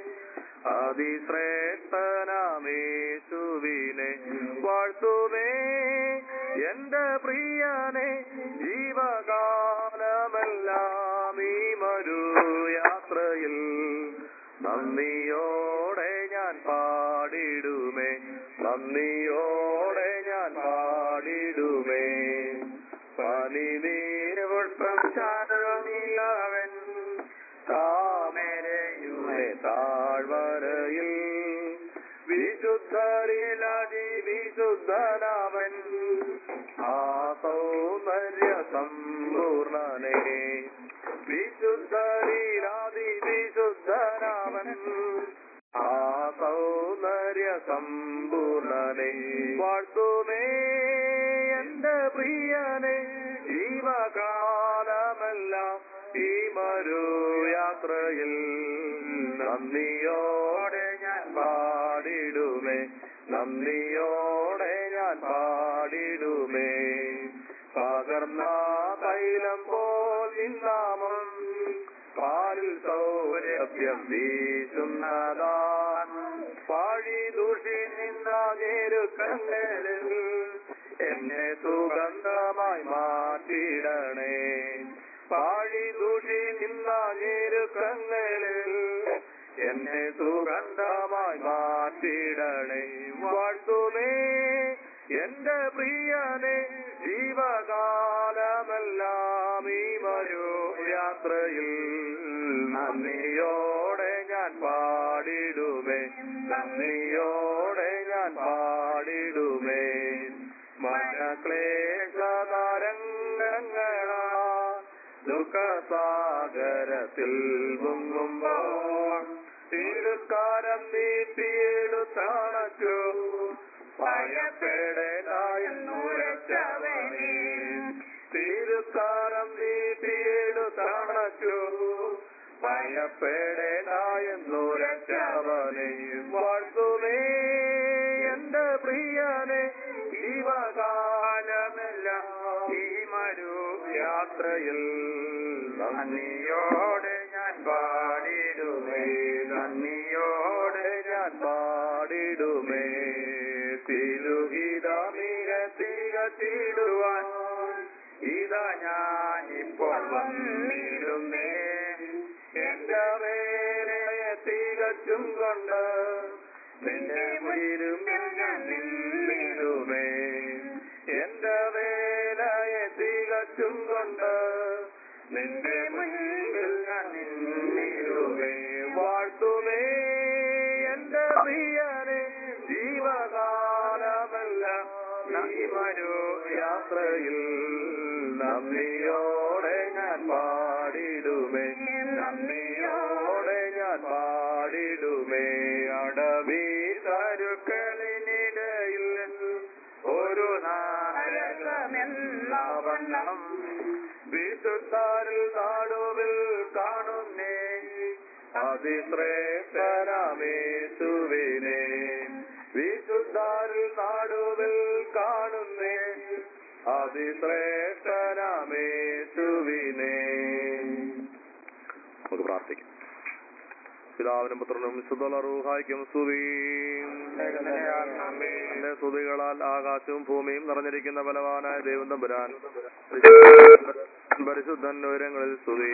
അതിശ്രേഷ്ഠനാമേശുവിനെ വാഴ്ത്തുമേ എന്റെ പ്രിയനെ ജീവകാലമെല്ലാം ഈ മരു യാത്രയിൽ നന്ദിയോടെ ഞാൻ പാടിടുമേ നന്ദിയോടെ ഞാൻ പാടിടുമേ പനിനീരവട്ടം ചാരവൻ താമരയുടെ താഴ്വരയിൽ വിശുദ്ധരിലതി വിശുദ്ധനവൻ ആ സൗന്ദര്യ സമ്പൂർണനേ വിശുദ്ധരീരാതി വിശുദ്ധരാമൻ ആ സൗന്ദര്യ സമ്പൂർണനേ വാഴ്ത്തുമേ എന്റെ പ്രിയനെ ജീവകാലമെല്ലാം ഈ മരു യാത്രയിൽ നന്ദിയോടെ ഞാൻ പാടിടുമേ നന്ദിയോടെ ഞാൻ പാടിടുമേ പകർന്ന തൈലം പോൽ നിന്നാമം പാലിൽ സൗരഭ്യം വീശുന്നതാൻ പാഴി ദൂഷി നിന്നാകേരുക്കങ്ങളിൽ എന്നെ സുഗന്ധമായി മാറ്റിടണേ പാഴി ദൂഷി നിന്നാകേരുക്കങ്ങളിൽ എന്നെ സുഗന്ധമായി മാറ്റിടണേ വാഴ്ത്തുമേ എന്റെ പ്രിയനെ ജീവകാലമെല്ലാം ഈ മരു യാത്രയിൽ നന്ദിയോടെ ഞാൻ പാടിടുമേ നന്ദിയോടെ ഞാൻ പാടിടുമേ മനക്ലേശതരംഗങ്ങളാ ദുഃഖസാഗരത്തിൽ മുങ്ങുമ്പോൾ തിരുക്കാരം നീട്ടിയെടുത്തണച്ചു ഭയപ്പെടേണ്ടായെന്നുരച്ചവനെ തിരുക്കാരം നീട്ടിയെടുത്തണച്ചു ഭയപ്പെടേണ്ടായെന്നുരച്ചവനെ വാഴ്ത്തുമേ എന്റെ പ്രിയനെ ജീവകാലമെല്ലാം ഈ മരു യാത്രയിൽ നന്ദിയോടെ ഞാൻ പാടിടുമേ നന്ദിയോടെ ഞാൻ പാടിടുമേ തിരുഹിതമിക തികച്ചിടുവാൻ ഇതാ ഞാൻ ഇപ്പോൾ വന്നിടുമേ എന്റെ വേലയെ തികച്ചും കൊണ്ട് നിന്റെ മുന്നിൽ ഞാൻ നിന്നിടുമേ എന്റെ വേലയെ തികച്ചും കൊണ്ട് നിന്റെ മുന്നിൽ ഞാൻ നിന്നിടുമേ വാഴ്ത്തുമേ എന്റെ പ്രിയനെ ജീവകാലമെല്ലാം നന്ദിമരു യാത്രയിൽ നന്ദിയോടെ ഞാൻ പാടിടുമേ നന്ദിയോടെ ഞാൻ പാടിടുമേ അടവി കരുക്കളിനിടയിൽ ഒരു നാരകമെന്ന വണ്ണം വിശുദ്ധാരിൽ നാടുവിൽ കാണുന്നേ അതിശ്രേഷ്ഠരാമേശുവിനെ വിശുദ്ധാരിൽ നാടുവിൽ കാണുന്നേ അതിശ്രേഷ്ഠരാമേശുവിനെ നമുക്ക് പ്രാർത്ഥിക്കാം പിതാവിനും പുത്രനും വിശുദ്ധറൂഹായിക്കും സ്തുതിയും എന്റെ സ്തുതികളാൽ ആകാശവും ഭൂമിയും നിറഞ്ഞിരിക്കുന്ന ബലവാനായ ദൈവം തമ്പുരാൻ പരിശുദ്ധൻ ഉയരങ്ങളിൽ സ്തുതി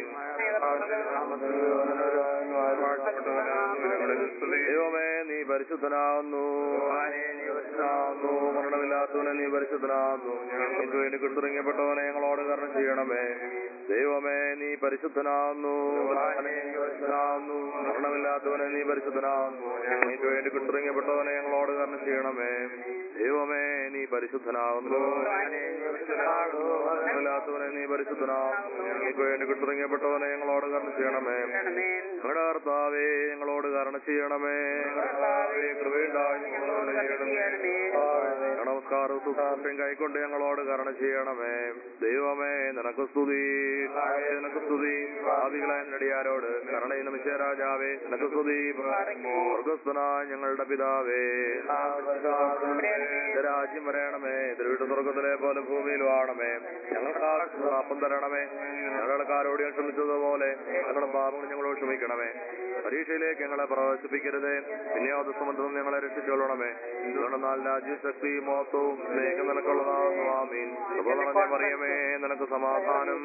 ദൈവമേ നീ പരിശുദ്ധനാവുന്നു പരിശുദ്ധനാവുന്നു മരണമില്ലാത്തവനെ നീ പരിശുദ്ധനാവുന്നു ഞങ്ങൾക്ക് വേണ്ടി കിട്ടുറങ്ങപ്പെട്ടവനെ ഞങ്ങളോട് കരണം ചെയ്യണമേ ദൈവമേ നീ പരിശുദ്ധനാവുന്നു പരിശുദ്ധനാവുന്നു മരണമില്ലാത്തവനെ നീ പരിശുദ്ധനാവുന്നു ഞങ്ങൾക്ക് വേണ്ടി കിട്ടുറങ്ങപ്പെട്ടവനെ ഞങ്ങളോട് കരണം ചെയ്യണമേ ദൈവമേ നീ പരിശുദ്ധനാവുന്നു മരണമില്ലാത്തവനെ നീ പരിശുദ്ധനാവുന്നു ഞങ്ങൾക്ക് വേണ്ടി കിട്ടുറങ്ങപ്പെട്ടവനെ ഞങ്ങളോട് കരണം ചെയ്യണമേ ഞങ്ങളുടെ കർത്താവേ ഞങ്ങളോട് കരണം ചെയ്യണമേ കർത്താവേ കൃപയുണ്ടായി ഞങ്ങളോട് ചെയ്യണമേ നമസ്കാരവും സുഖാസം കൈക്കൊണ്ട് ഞങ്ങളോട് കരണം ചെയ്യണമേ ദൈവമേ നിനക്ക് സ്തുതി നിനക്ക് സ്തുതി ഭാവികളായ നടിയാരോട് കരണയും നമിച്ച രാജാവേ നിനക്ക് സ്തുതി സ്വർഗസ്ഥനായ ഞങ്ങളുടെ പിതാവേ നിന്റെ രാജ്യം വരയണമേ തിരുവിട്ട് സ്വർഗത്തിലെ പോലെ ഭൂമിയിൽ വാണമേ ഞങ്ങൾക്ക് ആവശ്യമുള്ള അപ്പം തരണമേ ഞങ്ങളുടെ കാരോട് ഞാൻ ക്ഷമിച്ചതുപോലെ ഞങ്ങളുടെ പാപങ്ങൾ ഞങ്ങളോട് ക്ഷമിക്കണമേ പരീക്ഷയിലേക്ക് ഞങ്ങളെ പ്രവേശിപ്പിക്കരുതേ പിന്നെ അത് സംബന്ധം ഞങ്ങളെ രക്ഷിച്ചോളണമേ എന്നാൽ രാജ്യ ശക്തി മോത്തവും സ്നേഹം നിനക്കുള്ളതാകുന്നു ആമീൻ അപ്പോൾ നിറഞ്ഞ മറിയമേ നിനക്ക് സമാധാനം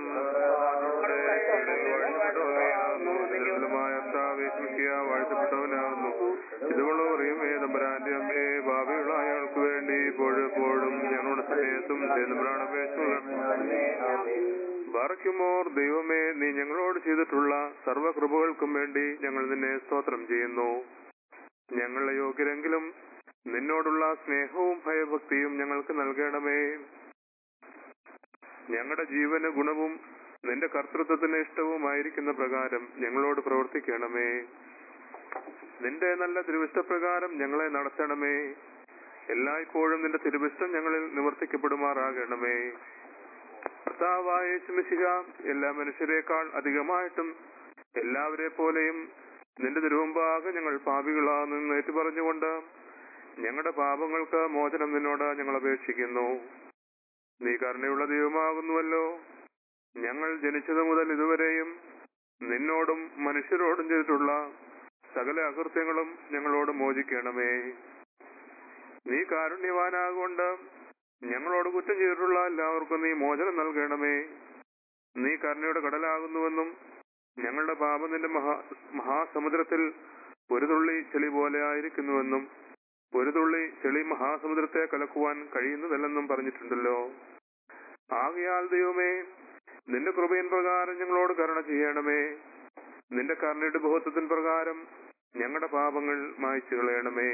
വാഴ്ത്തപ്പെട്ടവനാകുന്നു ഇതുകൊണ്ട് പറയുമേ തമ്പുരാന്റെ അമ്മേ ഭാവിയുള്ള അയാൾക്ക് വേണ്ടി ഇപ്പോഴെപ്പോഴും ഞങ്ങളുടെ സമയത്തും ബാറയ്ക്കുമോർ ദൈവമേ നീ ഞങ്ങളോട് ചെയ്തിട്ടുള്ള സർവകൃപകൾക്കും വേണ്ടി ഞങ്ങൾ നിന്നെ സ്തോത്രം ചെയ്യുന്നു ഞങ്ങളുടെ യോഗ്യരെങ്കിലും നിന്നോടുള്ള സ്നേഹവും ഭയഭക്തിയും ഞങ്ങൾക്ക് നൽകണമേ ഞങ്ങളുടെ ജീവന് ഗുണവും നിന്റെ കർത്തൃത്വത്തിന് ഇഷ്ടവുമായിരിക്കുന്ന പ്രകാരം ഞങ്ങളോട് പ്രവർത്തിക്കണമേ നിന്റെ നല്ല തിരുവിഷ്ടപ്രകാരം ഞങ്ങളെ നടത്തണമേ എല്ലായ്പ്പോഴും നിന്റെ തിരുവിഷ്ടം ഞങ്ങളിൽ നിവർത്തിക്കപ്പെടുമാറാകണമേ കർത്താവായ യേശുമിശിഹ എല്ലാ മനുഷ്യരെക്കാൾ അധികമായിട്ടും എല്ലാവരെ പോലെയും നിന്റെ തിരുവമ്പാകെ ഞങ്ങൾ പാപികളാണെന്ന് ഏറ്റു പറഞ്ഞുകൊണ്ട് ഞങ്ങളുടെ പാപങ്ങൾക്ക് മോചനം നിന്നോട് ഞങ്ങൾ അപേക്ഷിക്കുന്നു നീ കരുണയുള്ള ദൈവമാകുന്നുവല്ലോ ഞങ്ങൾ ജനിച്ചത് മുതൽ ഇതുവരെയും നിന്നോടും മനുഷ്യരോടും ചെയ്തിട്ടുള്ള സകല അകൃത്യങ്ങളും ഞങ്ങളോട് മോചിക്കണമേ നീ കാരുണ്യവാനാകൊണ്ട് ഞങ്ങളോട് കുറ്റം ചെയ്തിട്ടുള്ള എല്ലാവർക്കും നീ മോചനം നൽകണമേ നീ കരുണയുടെ കടലാകുന്നുവെന്നും ഞങ്ങളുടെ പാപം നിന്റെ മഹാ മഹാസമുദ്രത്തിൽ ഒരു തുള്ളി ചെളി പോലെ ആയിരിക്കുന്നുവെന്നും ഒരു തുള്ളി ചെളി മഹാസമുദ്രത്തെ കലക്കുവാൻ കഴിയുന്നതല്ലെന്നും പറഞ്ഞിട്ടുണ്ടല്ലോ ആകയാൽ ദൈവമേ നിന്റെ കൃപയിൻ പ്രകാരം ഞങ്ങളോട് കരുണ ചെയ്യണമേ നിന്റെ കരുണയുടെ ബഹുത്വത്തിൻ പ്രകാരം ഞങ്ങളുടെ പാപങ്ങൾ മായ്ച്ചു കളയണമേ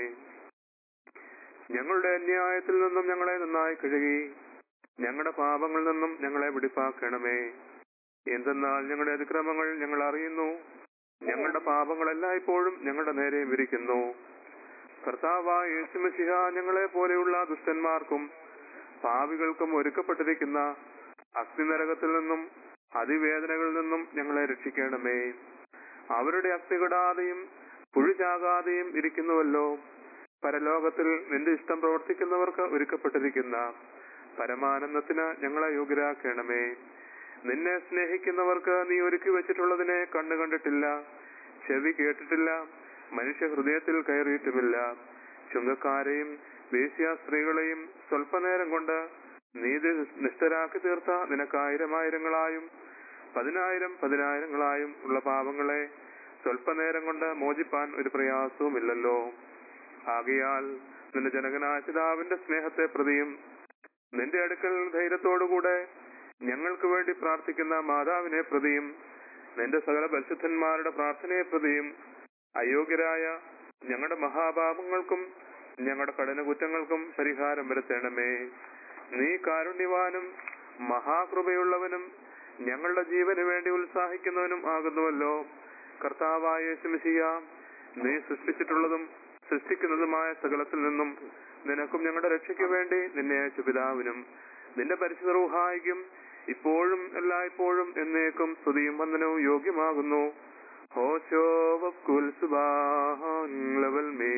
ഞങ്ങളുടെ അന്യായത്തിൽ നിന്നും ഞങ്ങളെ നന്നായി കഴുകി ഞങ്ങളുടെ പാപങ്ങളിൽ നിന്നും ഞങ്ങളെ വെടിപ്പാക്കണമേ എന്തെന്നാൽ ഞങ്ങളുടെ അതിക്രമങ്ങൾ ഞങ്ങൾ അറിയുന്നു ഞങ്ങളുടെ പാപങ്ങൾ എല്ലായ്പ്പോഴും ഞങ്ങളുടെ നേരെ വിരിക്കുന്നു കർത്താവായ യേശുമസിഹ ഞങ്ങളെ പോലെയുള്ള ദുഷ്ടന്മാർക്കും പാപികൾക്കും ഒരുക്കപ്പെട്ടിരിക്കുന്ന അഗ്നിനരകത്തിൽ നിന്നും അതിവേദനകളിൽ നിന്നും ഞങ്ങളെ രക്ഷിക്കണമേ അവരുടെ അസ്ഥി കെടാതെയും പുഴുചാകാതെയും ഇരിക്കുന്നുവല്ലോ പരലോകത്തിൽ നിന്റെ ഇഷ്ടം പ്രവർത്തിക്കുന്നവർക്ക് ഒരുക്കപ്പെട്ടിരിക്കുന്ന പരമാനന്ദത്തിന് ഞങ്ങളെ യോഗ്യരാക്കണമേ നിന്നെ സ്നേഹിക്കുന്നവർക്ക് നീ ഒരുക്കി വെച്ചിട്ടുള്ളതിനെ കണ്ണു കണ്ടിട്ടില്ല ചെവി കേട്ടിട്ടില്ല മനുഷ്യ ഹൃദയത്തിൽ കയറിയിട്ടുമില്ല ചുങ്കക്കാരെയും വേശ്യ സ്ത്രീകളെയും സ്വല്പനേരം കൊണ്ട് നീതി നിഷ്ഠരാക്കി തീർത്ത നിനക്കായിരമായിരങ്ങളായും പതിനായിരം പതിനായിരങ്ങളായും ഉള്ള പാപങ്ങളെ സ്വല്പനേരം കൊണ്ട് മോചിപ്പാൻ ഒരു പ്രയാസവുമില്ലല്ലോ ആകയാൽ നിന്റെ ജനകനായ പിതാവിന്റെ സ്നേഹത്തെ പ്രതിയും നിന്റെ അടുക്കൽ ധൈര്യത്തോടുകൂടെ ഞങ്ങൾക്ക് വേണ്ടി പ്രാർത്ഥിക്കുന്ന മാതാവിനെ പ്രതിയും നിന്റെ സകല പരിശുദ്ധന്മാരുടെ പ്രാർത്ഥനയെ പ്രതിയും അയോഗ്യരായ ഞങ്ങളുടെ മഹാപാപങ്ങൾക്കും ഞങ്ങളുടെ കഠിന കുറ്റങ്ങൾക്കും പരിഹാരം വരുത്തണമേ നീ കാരുണ്യവാനും മഹാകൃപയുള്ളവനും ഞങ്ങളുടെ ജീവന് വേണ്ടി ഉത്സാഹിക്കുന്നവനും ആകുന്നുവല്ലോ കർത്താവായ യേശുമിശിയ നീ സൃഷ്ടിച്ചിട്ടുള്ളതും സൃഷ്ടിക്കുന്നതുമായ സകലത്തിൽ നിന്നും നിനക്കും ഞങ്ങളുടെ രക്ഷയ്ക്ക് വേണ്ടി നിന്നെ അയച്ച പിതാവിനും നിന്റെ പരിശുദ്ധ റൂഹായിക്കും ഇപ്പോഴും എല്ലായ്പ്പോഴും എന്നേക്കും സ്തുതിയും വന്ദനവും യോഗ്യമാകുന്നു ഹോശോ വക്കുൽ സുബാൻ ലവൽ മേ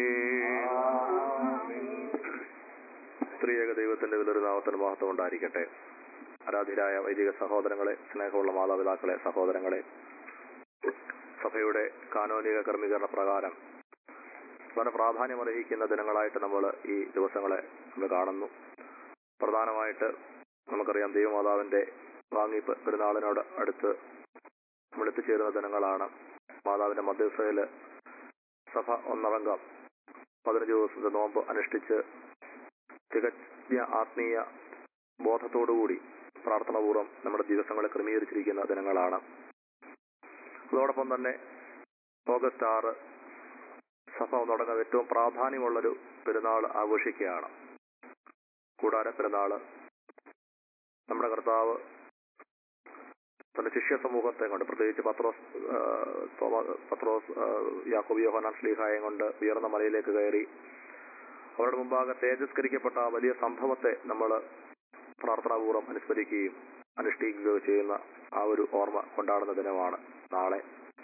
സ്ത്രീയേക ദൈവത്തിന്റെ വിലൊരു നാമത്തിന് മഹത്വം ഉണ്ടായിരിക്കട്ടെ ആരാധ്യരായ വൈദിക സഹോദരങ്ങളെ സ്നേഹമുള്ള മാതാപിതാക്കളെ സഹോദരങ്ങളെ സഭയുടെ കാനോനിക ക്രമീകരണ പ്രകാരം വളരെ പ്രാധാന്യമർഹിക്കുന്ന ദിനങ്ങളായിട്ട് നമ്മൾ ഈ ദിവസങ്ങളെ നമ്മൾ കാണുന്നു പ്രധാനമായിട്ട് നമുക്കറിയാം ദൈവമാതാവിന്റെ വാങ്ങിപ്പ് പെരുന്നാളിനോട് അടുത്ത് നമ്മൾ എത്തിച്ചേരുന്ന ദിനങ്ങളാണ് മാതാവിന്റെ മധ്യസ്ഥയില് സഭ ഒന്നടങ്കം പതിനഞ്ച് ദിവസത്തെ നോമ്പ് അനുഷ്ഠിച്ച് തികഞ്ഞ ആത്മീയ ബോധത്തോടുകൂടി പ്രാർത്ഥനാപൂർവ്വം നമ്മുടെ ദിവസങ്ങളെ ക്രമീകരിച്ചിരിക്കുന്ന ദിനങ്ങളാണ് അതോടൊപ്പം തന്നെ ഓഗസ്റ്റ് ആറ് സഭ തുടങ്ങുന്ന ഏറ്റവും പ്രാധാന്യമുള്ളൊരു പെരുന്നാൾ ആഘോഷിക്കുകയാണ് കൂടാര പെരുന്നാള് നമ്മുടെ കർത്താവ് തന്റെ ശിഷ്യ സമൂഹത്തെ കൊണ്ട് പ്രത്യേകിച്ച് പത്രോസ് ആ, തോമ- പത്രോസ് ആ, യാക്കോബ് യോഹനാൻ ശ്ലീഹായം കൊണ്ട് ഉയർന്ന മലയിലേക്ക് കയറി അവരുടെ മുമ്പാകെ തേജസ്കരിക്കപ്പെട്ട ആ വലിയ സംഭവത്തെ നമ്മൾ പ്രാർത്ഥനാപൂർവ്വം അനുസ്മരിക്കുകയും അനുഷ്ഠിക്കുകയോ ചെയ്യുന്ന ആ ഒരു ഓർമ്മ കൊണ്ടാടുന്ന ദിനമാണ് നാളെ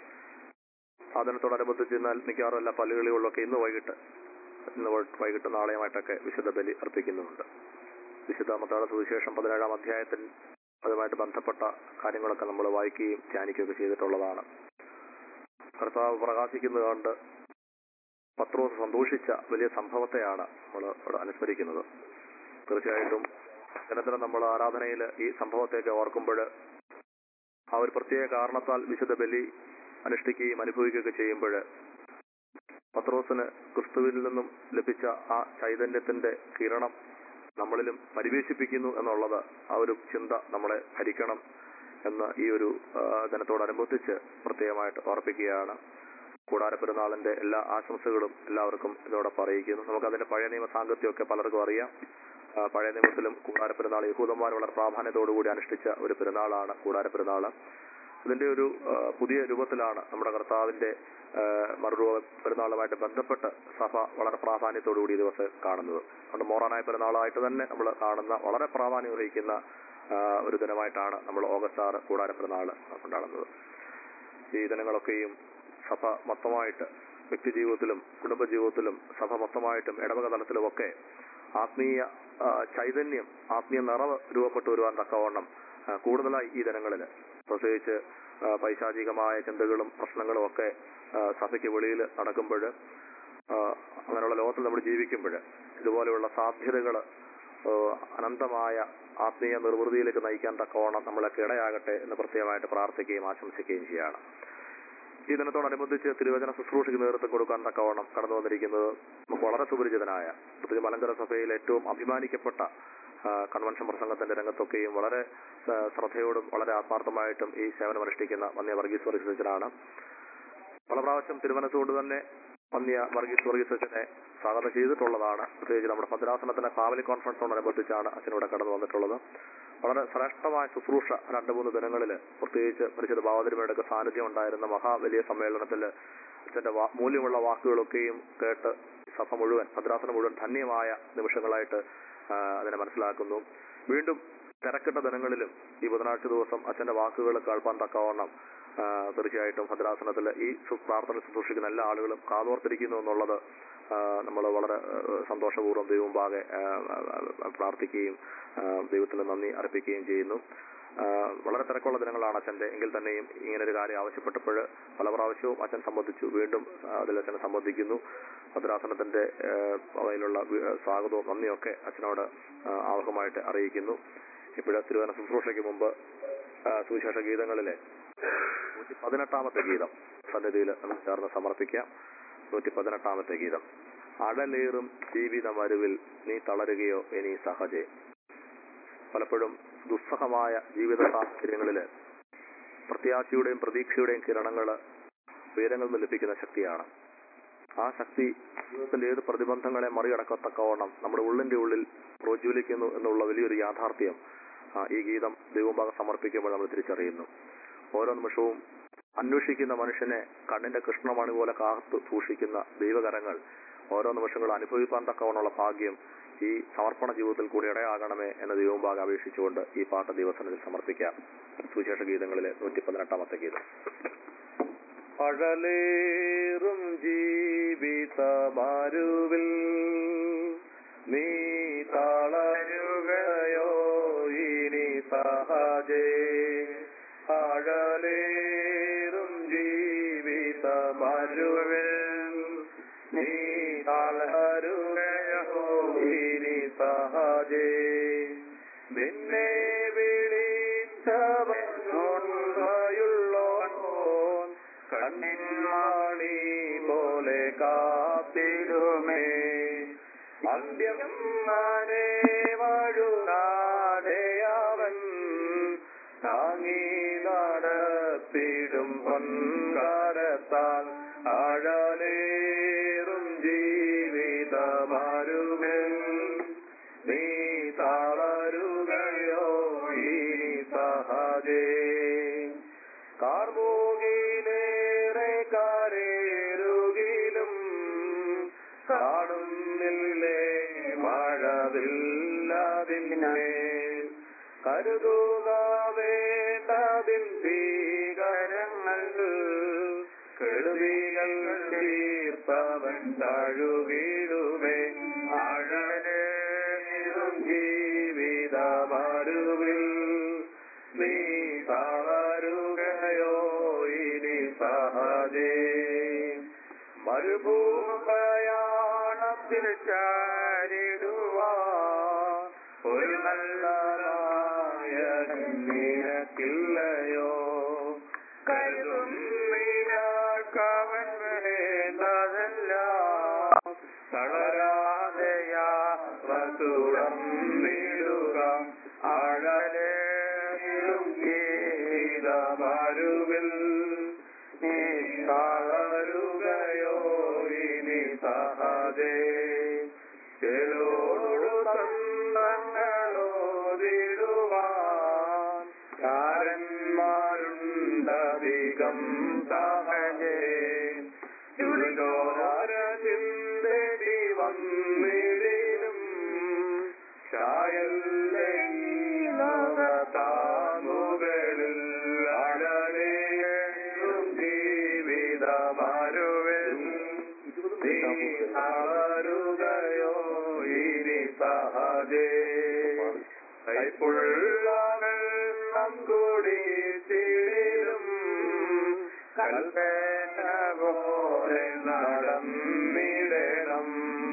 ആ ദിനത്തോടനുബന്ധിച്ച് എന്നാൽ മിക്കവാറും എല്ലാ പള്ളികളിലൊക്കെ ഇന്ന് വൈകിട്ട് ഇന്ന് വൈ- വൈകിട്ട് നാളെയുമായിട്ടൊക്കെ വിശുദ്ധ ബലി അർപ്പിക്കുന്നുണ്ട് വിശുദ്ധ മത്താട സുവിശേഷം പതിനേഴാം അധ്യായത്തിൽ അതുമായിട്ട് ബന്ധപ്പെട്ട കാര്യങ്ങളൊക്കെ നമ്മൾ വായിക്കുകയും ധ്യാനിക്കുകയൊക്കെ ചെയ്തിട്ടുള്ളതാണ് കർത്താവ് പ്രകാശിക്കുന്നത് കൊണ്ട് പത്രോസ് സന്തോഷിച്ച വലിയ സംഭവത്തെയാണ് നമ്മൾ ഇവിടെ അനുസ്മരിക്കുന്നത് തീർച്ചയായിട്ടും ദിനത്തിലും നമ്മൾ ആരാധനയിൽ ഈ സംഭവത്തെയൊക്കെ ഓർക്കുമ്പോൾ ആ ഒരു പ്രത്യേക കാരണത്താൽ വിശുദ്ധ ബലി അനുഷ്ഠിക്കുകയും അനുഭവിക്കുകയൊക്കെ ചെയ്യുമ്പോൾ പത്രോസിന് ക്രിസ്തുവിൽ നിന്നും ലഭിച്ച ആ ചൈതന്യത്തിന്റെ കിരണം നമ്മളിലും പരിവേശിപ്പിക്കുന്നു എന്നുള്ളത് ആ ഒരു ചിന്ത നമ്മളെ ഭരിക്കണം എന്ന് ഈ ഒരു ആ, ദിനത്തോടനുബന്ധിച്ച് പ്രത്യേകമായിട്ട് ഓർപ്പിക്കുകയാണ് കൂടാര പെരുന്നാളിന്റെ എല്ലാ ആശംസകളും എല്ലാവർക്കും ഇതോടെ പറയിക്കുന്നു നമുക്ക് അതിന്റെ പഴയ നിയമ സാങ്കത്യമൊക്കെ പലർക്കും അറിയാം ആ, പഴയ നിയമത്തിലും കൂടാര പെരുന്നാൾ യഹൂദന്മാർ വളരെ പ്രാധാന്യത്തോടുകൂടി അനുഷ്ഠിച്ച ഒരു പെരുന്നാളാണ് കൂടാര പെരുന്നാൾ ഇതിന്റെ ഒരു ആ, പുതിയ രൂപത്തിലാണ് നമ്മുടെ കർത്താവിന്റെ ആ, മറുരൂപ പെരുന്നാളുമായിട്ട് ബന്ധപ്പെട്ട് സഭ വളരെ പ്രാധാന്യത്തോടുകൂടി ഈ ദിവസം കാണുന്നത് അതുകൊണ്ട് മോറാനായ പെരുന്നാളായിട്ട് തന്നെ നമ്മൾ കാണുന്ന വളരെ പ്രാധാന്യം വഹിക്കുന്ന ആ, ഒരു ദിനമായിട്ടാണ് നമ്മൾ ഓഗസ്റ്റ് ആറ് കൂടാര പെരുന്നാൾ കൊണ്ടാടുന്നത് ഈ ദിനങ്ങളൊക്കെയും സഭ മൊത്തമായിട്ട് വ്യക്തി ജീവിതത്തിലും കുടുംബ ജീവിതത്തിലും സഭ മൊത്തമായിട്ടും ഇടവക തലത്തിലുമൊക്കെ ആത്മീയ ആ, ചൈതന്യം ആത്മീയ നിറവ് രൂപപ്പെട്ടു വരുവാൻ തക്കവണ്ണം ആ, കൂടുതലായി ഈ ദിനങ്ങളിൽ പ്രത്യേകിച്ച് ആ, പൈശാചികമായ ചിന്തകളും പ്രശ്നങ്ങളും ഒക്കെ ആ, സഭയ്ക്ക് വെളിയിൽ നടക്കുമ്പോൾ അങ്ങനെയുള്ള ലോകത്തിൽ നമ്മൾ ജീവിക്കുമ്പോൾ ഇതുപോലെയുള്ള സാധ്യതകൾ അനന്തമായ ആത്മീയ നിർവൃതിയിലേക്ക് നയിക്കാൻ തക്കവണ്ണം നമ്മളൊക്കെ ഇടയാകട്ടെ എന്ന് പ്രത്യേകമായിട്ട് പ്രാർത്ഥിക്കുകയും ആശംസിക്കുകയും ചെയ്യാണ് ഈ ദിനത്തോടനുബന്ധിച്ച് തിരുവചന ശുശ്രൂഷയ്ക്ക് നേതൃത്വം കൊടുക്കാൻ തക്കവണ്ണം കടന്നു വന്നിരിക്കുന്നത് നമുക്ക് വളരെ സുപരിചിതനായ പ്രത്യേകിച്ച് മലങ്കര സഭയിൽ ഏറ്റവും അഭിമാനിക്കപ്പെട്ട ആ, കൺവെൻഷൻ പ്രസംഗത്തിന്റെ രംഗത്തൊക്കെയും വളരെ ആ, ശ്രദ്ധയോടും വളരെ ആത്മാർത്ഥമായിട്ടും ഈ സേവനം അനുഷ്ഠിക്കുന്ന വന്യ വർഗീസ് വർഗീസ് അച്ഛനാണ് പല പ്രാവശ്യം തിരുവനന്തപുരത്ത് തന്നെ വന്യ വർഗീസ് വർഗീസ് അച്ഛനെ സ്വാഗതം ചെയ്തിട്ടുള്ളതാണ് പ്രത്യേകിച്ച് നമ്മുടെ ഭദ്രാസനത്തിന്റെ ഫാമിലി കോൺഫറൻസോടനുബന്ധിച്ചാണ് അച്ഛനിവിടെ കടന്നു വന്നിട്ടുള്ളത് വളരെ ശ്രേഷ്ഠമായ ശുശ്രൂഷ രണ്ട് മൂന്ന് ദിനങ്ങളിൽ പ്രത്യേകിച്ച് പരിശുദ്ധ ഭാവതിരുമയുടെ സാന്നിധ്യം ഉണ്ടായിരുന്ന മഹാ വലിയ സമ്മേളനത്തിൽ അച്ഛന്റെ വാ- മൂല്യമുള്ള വാക്കുകളൊക്കെയും കേട്ട് സഭ മുഴുവൻ ഭദ്രാസനം മുഴുവൻ ധന്യമായ നിമിഷങ്ങളായിട്ട് ആ, അതിനെ മനസ്സിലാക്കുന്നു വീണ്ടും തിരക്കിട്ട ദിനങ്ങളിലും ഈ ബുധനാഴ്ച ദിവസം അച്ഛന്റെ വാക്കുകൾ കേൾപ്പാൻ തക്കവണ്ണം ആ, തീർച്ചയായിട്ടും ഭദ്രാസനത്തിൽ ഈ സു- പ്രാർത്ഥന ശുശ്രൂഷിക്കുന്ന എല്ലാ ആളുകളും കാതോർത്തിരിക്കുന്നു എന്നുള്ളത് നമ്മൾ വളരെ ആ, സന്തോഷപൂർവ്വം ദൈവമുമ്പാകെ ആ, ആ, പ്രാർത്ഥിക്കുകയും ആ, ദൈവത്തിന് നന്ദി അർപ്പിക്കുകയും ചെയ്യുന്നു ആ, വളരെ തിരക്കുള്ള ദിനങ്ങളാണ് അച്ഛന്റെ എങ്കിൽ തന്നെയും ഇങ്ങനെ ഒരു കാര്യം ആവശ്യപ്പെട്ടപ്പോൾ പല പ്രാവശ്യവും അച്ഛൻ സംബന്ധിച്ചു വീണ്ടും ആ, അതിൽ അച്ഛൻ സംബന്ധിക്കുന്നു ഭദ്രാസനത്തിന്റെ ആ, അവയിലുള്ള വി- സ്വാഗതവും നന്ദിയൊക്കെ അച്ഛനോട് ആ, ആവഹമായിട്ട് അറിയിക്കുന്നു ഇപ്പോഴ് തിരുവന ശുശ്രൂഷയ്ക്ക് മുമ്പ് ആ, സുവിശേഷ ഗീതങ്ങളിലെ നൂറ്റി പതിനെട്ടാമത്തെ ഗീതം സന്നിധിയിൽ നമുക്ക് ചേർന്ന് സമർപ്പിക്കാം നൂറ്റി പതിനെട്ടാമത്തെ ഗീതം അടലേറും ജീവിതമരുവിൽ നീ തളരുകയോ ഇനി സഹജേ പലപ്പോഴും ദുസ്സഹമായ ജീവിത സാഹചര്യങ്ങളില് പ്രത്യാശയുടെയും പ്രതീക്ഷയുടെയും കിരണങ്ങൾ ഉയരങ്ങളിൽ നിന്ന് ലഭിക്കുന്ന ശക്തിയാണ് ആ ശക്തി ജീവിതത്തിന്റെ ഏത് പ്രതിബന്ധങ്ങളെ മറികടക്കത്തക്കവണ്ണം നമ്മുടെ ഉള്ളിന്റെ ഉള്ളിൽ പ്രോജ്വലിക്കുന്നു എന്നുള്ള വലിയൊരു യാഥാർത്ഥ്യം ആ, ഈ ഗീതം ദൈവഭാഗം സമർപ്പിക്കുമ്പോൾ നമ്മൾ തിരിച്ചറിയുന്നു ഓരോ നിമിഷവും അന്വേഷിക്കുന്ന മനുഷ്യനെ കണ്ണിന്റെ കൃഷ്ണമണി പോലെ കാത്തു സൂക്ഷിക്കുന്ന ദൈവകരങ്ങൾ ഓരോ നിമിഷങ്ങളും അനുഭവിക്കാൻ തക്കവണ്ണമുള്ള ഭാഗ്യം ഈ സമർപ്പണ ജീവിതത്തിൽ കൂടി ഇടയാകണമേ എന്ന ദൈവഭാഗം അപേക്ഷിച്ചുകൊണ്ട് ഈ പാട്ട് ദൈവസനത്തിൽ സമർപ്പിക്കാം സുവിശേഷ ഗീതങ്ങളിലെ നൂറ്റി പതിനെട്ടാമത്തെ ഗീതം പഴലേറും ജീവിതമാരുവിൽ നീ തളരുകയോ ഇനി സഹജേ അഴലേറും ജീവിതമാരുവിൽ നീ തളരുകയോ ഇനി സഹജേ നിന്നെ വിളിച്ചവൻ കൊണ്ടയുള്ളോൻ കണ്ണിന്മാണി പോലെ കാത്തിടുമേ അന്ത്യം മാനേ വഴുകാതെയവൻ താങ്ങി നടത്തിടും പൊൻകാരത്താൽ ആഴലേറും ജീവിതമാരുമേ നീ തളരുകയോ ഇനി സഹജേ കാർമൂകിലേറെ കാരേറുകിലും കാണുന്നില്ലേ മഴവില്ലാതിന്നെ കരുതുക വേണ്ടതിൻ ഭീകരങ്ങൾ കെടുതികൾ തീർപ്പവൻ തഴുകിടുമേ അഴലേറും ജീവിതമരുവിൽ നീ തളരുകയോ ഇനി സഹജേ മരുഭൂപ്രയാണത്തിൽ ചാരിടുവാ ഒരു നല്ല നായകൻ നിനക്കില്ലയോ കരുതും നിനക്കവൻ വേണ്ടതെല്ലാം തളരാതെയാ തുടർന്നിടുക അഴലേറും ഗീതമരുവിൽ നീ തളരുകയോ ഇനി സഹജേ ചേലോടു തന്ന വന്നിടിലും ചായല്ലേ ഈ ലോകത്താമുകളിൽ അലനേഴും ജീവിതമാരുവൻ നീ തളരുകയോ ഇനി സഹജേ കൈപ്പുള്ളകൾ കൂടി തിരിലും കൽപ്പന പോലെ നടന്നിടണം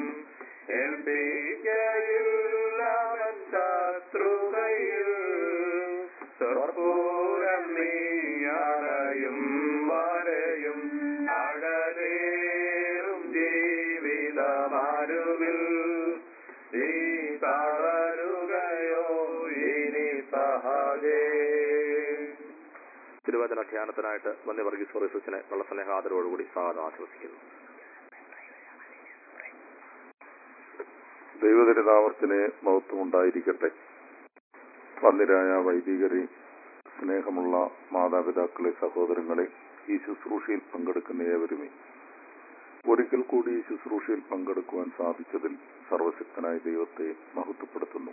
ഏൽപ്പിക്കയില്ലവൻ ശത്രുകയിൽ സ്വർപ്പൂരം നീയണയും വരെയും അകലേറും ജീവിതമാരുവിൽ നീ തളരുകയോ ഇനി സഹജേ തിരുവചന ധ്യാനത്തിനായിട്ട് വന്യ വർഗീസ് ഫോറിസസിനെ വളരെ സ്നേഹാദരോടുകൂടി സ്വാഗതം ആശംസിക്കുന്നു ദൈവതിരുനാമത്തിന് മഹത്വം ഉണ്ടായിരിക്കട്ടെ പന്നിരായ വൈദികരെ സ്നേഹമുള്ള മാതാപിതാക്കളെ സഹോദരങ്ങളെ ഈ ശുശ്രൂഷയിൽ പങ്കെടുക്കുന്ന ഏവരുമേ ഒരിക്കൽ കൂടി ഈ ശുശ്രൂഷയിൽ പങ്കെടുക്കുവാൻ സാധിച്ചതിൽ സർവശക്തനായ ദൈവത്തെ മഹത്വപ്പെടുത്തുന്നു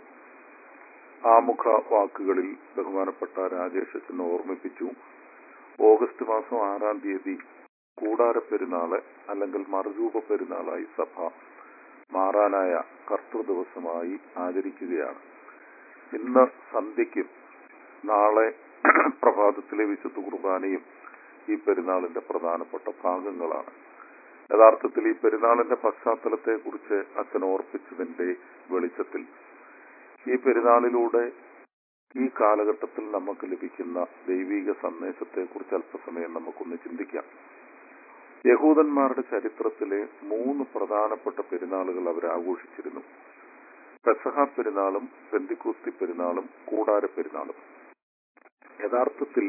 ആമുഖ വാക്കുകളിൽ ബഹുമാനപ്പെട്ട രാജേഷ് അച്ഛനെ ഓർമ്മിപ്പിച്ചു ഓഗസ്റ്റ് മാസം ആറാം തീയതി കൂടാര പെരുന്നാള് അല്ലെങ്കിൽ മറുരൂപ പെരുന്നാളായി സഭ മാറാനായ കർത്തൃ ദിവസമായി ആചരിക്കുകയാണ് ഇന്ന് സന്ധ്യയ്ക്കും നാളെ പ്രഭാതത്തിലെ വിശുദ്ധ കുർബാനയും ഈ പെരുന്നാളിന്റെ പ്രധാനപ്പെട്ട ഭാഗങ്ങളാണ് യഥാർത്ഥത്തിൽ ഈ പെരുന്നാളിന്റെ പശ്ചാത്തലത്തെ കുറിച്ച് അച്ഛൻ ഓർപ്പിച്ചതിന്റെ വെളിച്ചത്തിൽ ഈ പെരുന്നാളിലൂടെ ഈ കാലഘട്ടത്തിൽ നമുക്ക് ലഭിക്കുന്ന ദൈവിക സന്ദേശത്തെ കുറിച്ച് അല്പസമയം നമുക്കൊന്ന് ചിന്തിക്കാം യഹൂദന്മാരുടെ ചരിത്രത്തിലെ മൂന്ന് പ്രധാനപ്പെട്ട പെരുന്നാളുകൾ അവർ ആഘോഷിച്ചിരുന്നു പെസഹ പെരുന്നാളും പെന്തിക്കൂസ്തി പെരുന്നാളും കൂടാര പെരുന്നാളും യഥാർത്ഥത്തിൽ